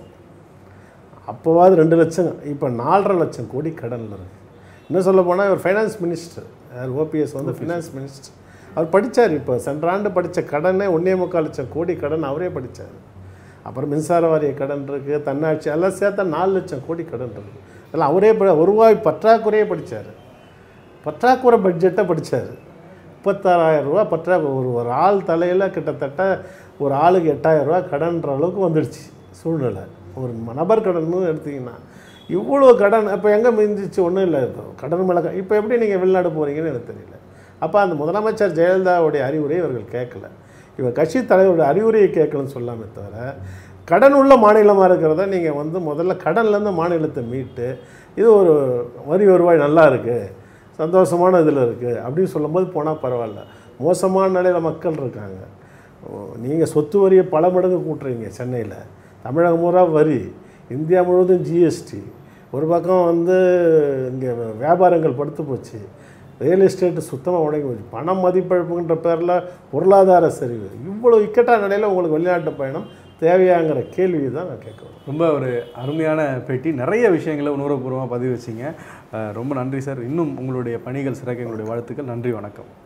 அப்போவாது ரெண்டு லட்சம் இப்போ நாலரை லட்சம் கோடி கடனில் இருக்கு இன்னும் சொல்ல போனால் இவர் ஃபைனான்ஸ் மினிஸ்டர் ஓபிஎஸ் வந்து ஃபினான்ஸ் மினிஸ்டர் அவர் படித்தார் இப்போ சென்ற ஆண்டு படித்த கடனே ஒன்றே முக்கால் லட்சம் கோடி கடன் அவரே படித்தார் அப்புறம் மின்சார வாரிய கடன் இருக்குது தன்னாட்சி எல்லாம் சேர்த்தா நாலு லட்சம் கோடி கடன் இருக்குது அதெல்லாம் அவரே ப- வருவாய் பற்றாக்குறையே படித்தார் பற்றாக்குறை பட்ஜெட்டை படித்தார் முப்பத்தாறாயிரம் ரூபா பற்றாக்குறை ஒரு ஒரு ஆள் தலையில் கிட்டத்தட்ட ஒரு ஆளுக்கு எட்டாயிரம் ரூபா கடன்ற அளவுக்கு வந்துடுச்சு சூழ்நிலை ஒரு நபர் கடன்னு எடுத்தீங்கன்னா இவ்வளோ கடன் இப்போ எங்கே மிஞ்சிச்சு ஒன்றும் இல்லை இப்போ கடன் மேலே இப்போ எப்படி நீங்கள் வெளிநாடு போகிறீங்கன்னு எனக்கு தெரியல அப்போ அந்த முதலமைச்சர் ஜெயலலிதாவுடைய அறிவுரை இவர்கள் கேட்கல இவர் கட்சி தலைவருடைய அறிவுரையை கேட்கலன்னு சொல்லாமே தவிர கடன் உள்ள மாநிலமாக இருக்கிறத நீங்கள் வந்து முதல்ல கடன்லேருந்து மாநிலத்தை மீட்டு இது ஒரு வரி வருவாய் நல்லா இருக்குது சந்தோஷமான இதில் இருக்குது அப்படின்னு சொல்லும்போது போனால் பரவாயில்ல மோசமான நிலையில் மக்கள் இருக்காங்க நீங்கள் சொத்து வரியை பல மடங்கு கூட்டுறீங்க சென்னையில் தமிழகம் பூரா வரி இந்தியா முழுவதும் ஜிஎஸ்டி ஒரு பக்கம் வந்து இங்கே வியாபாரங்கள் படுத்து போச்சு ரியல் எஸ்டேட் சுத்தமாக உடைக்க போச்சு பணம் மதிப்பிழப்புன்ற பேரில் பொருளாதார சரிவு இவ்வளோ இக்கட்டான நிலையில் உங்களுக்கு வெளிநாட்டு பயணம் தேவையாங்கிற கேள்வி தான் நான் கேட்குறேன் ரொம்ப ஒரு அருமையான பேட்டி நிறைய விஷயங்களை உணர்வுபூர்வமாக பதிவு வச்சிங்க அஹ் ரொம்ப நன்றி சார் இன்னும் உங்களுடைய பணிகள் சிறக்க எங்களுடைய வாழ்த்துக்கள் நன்றி வணக்கம்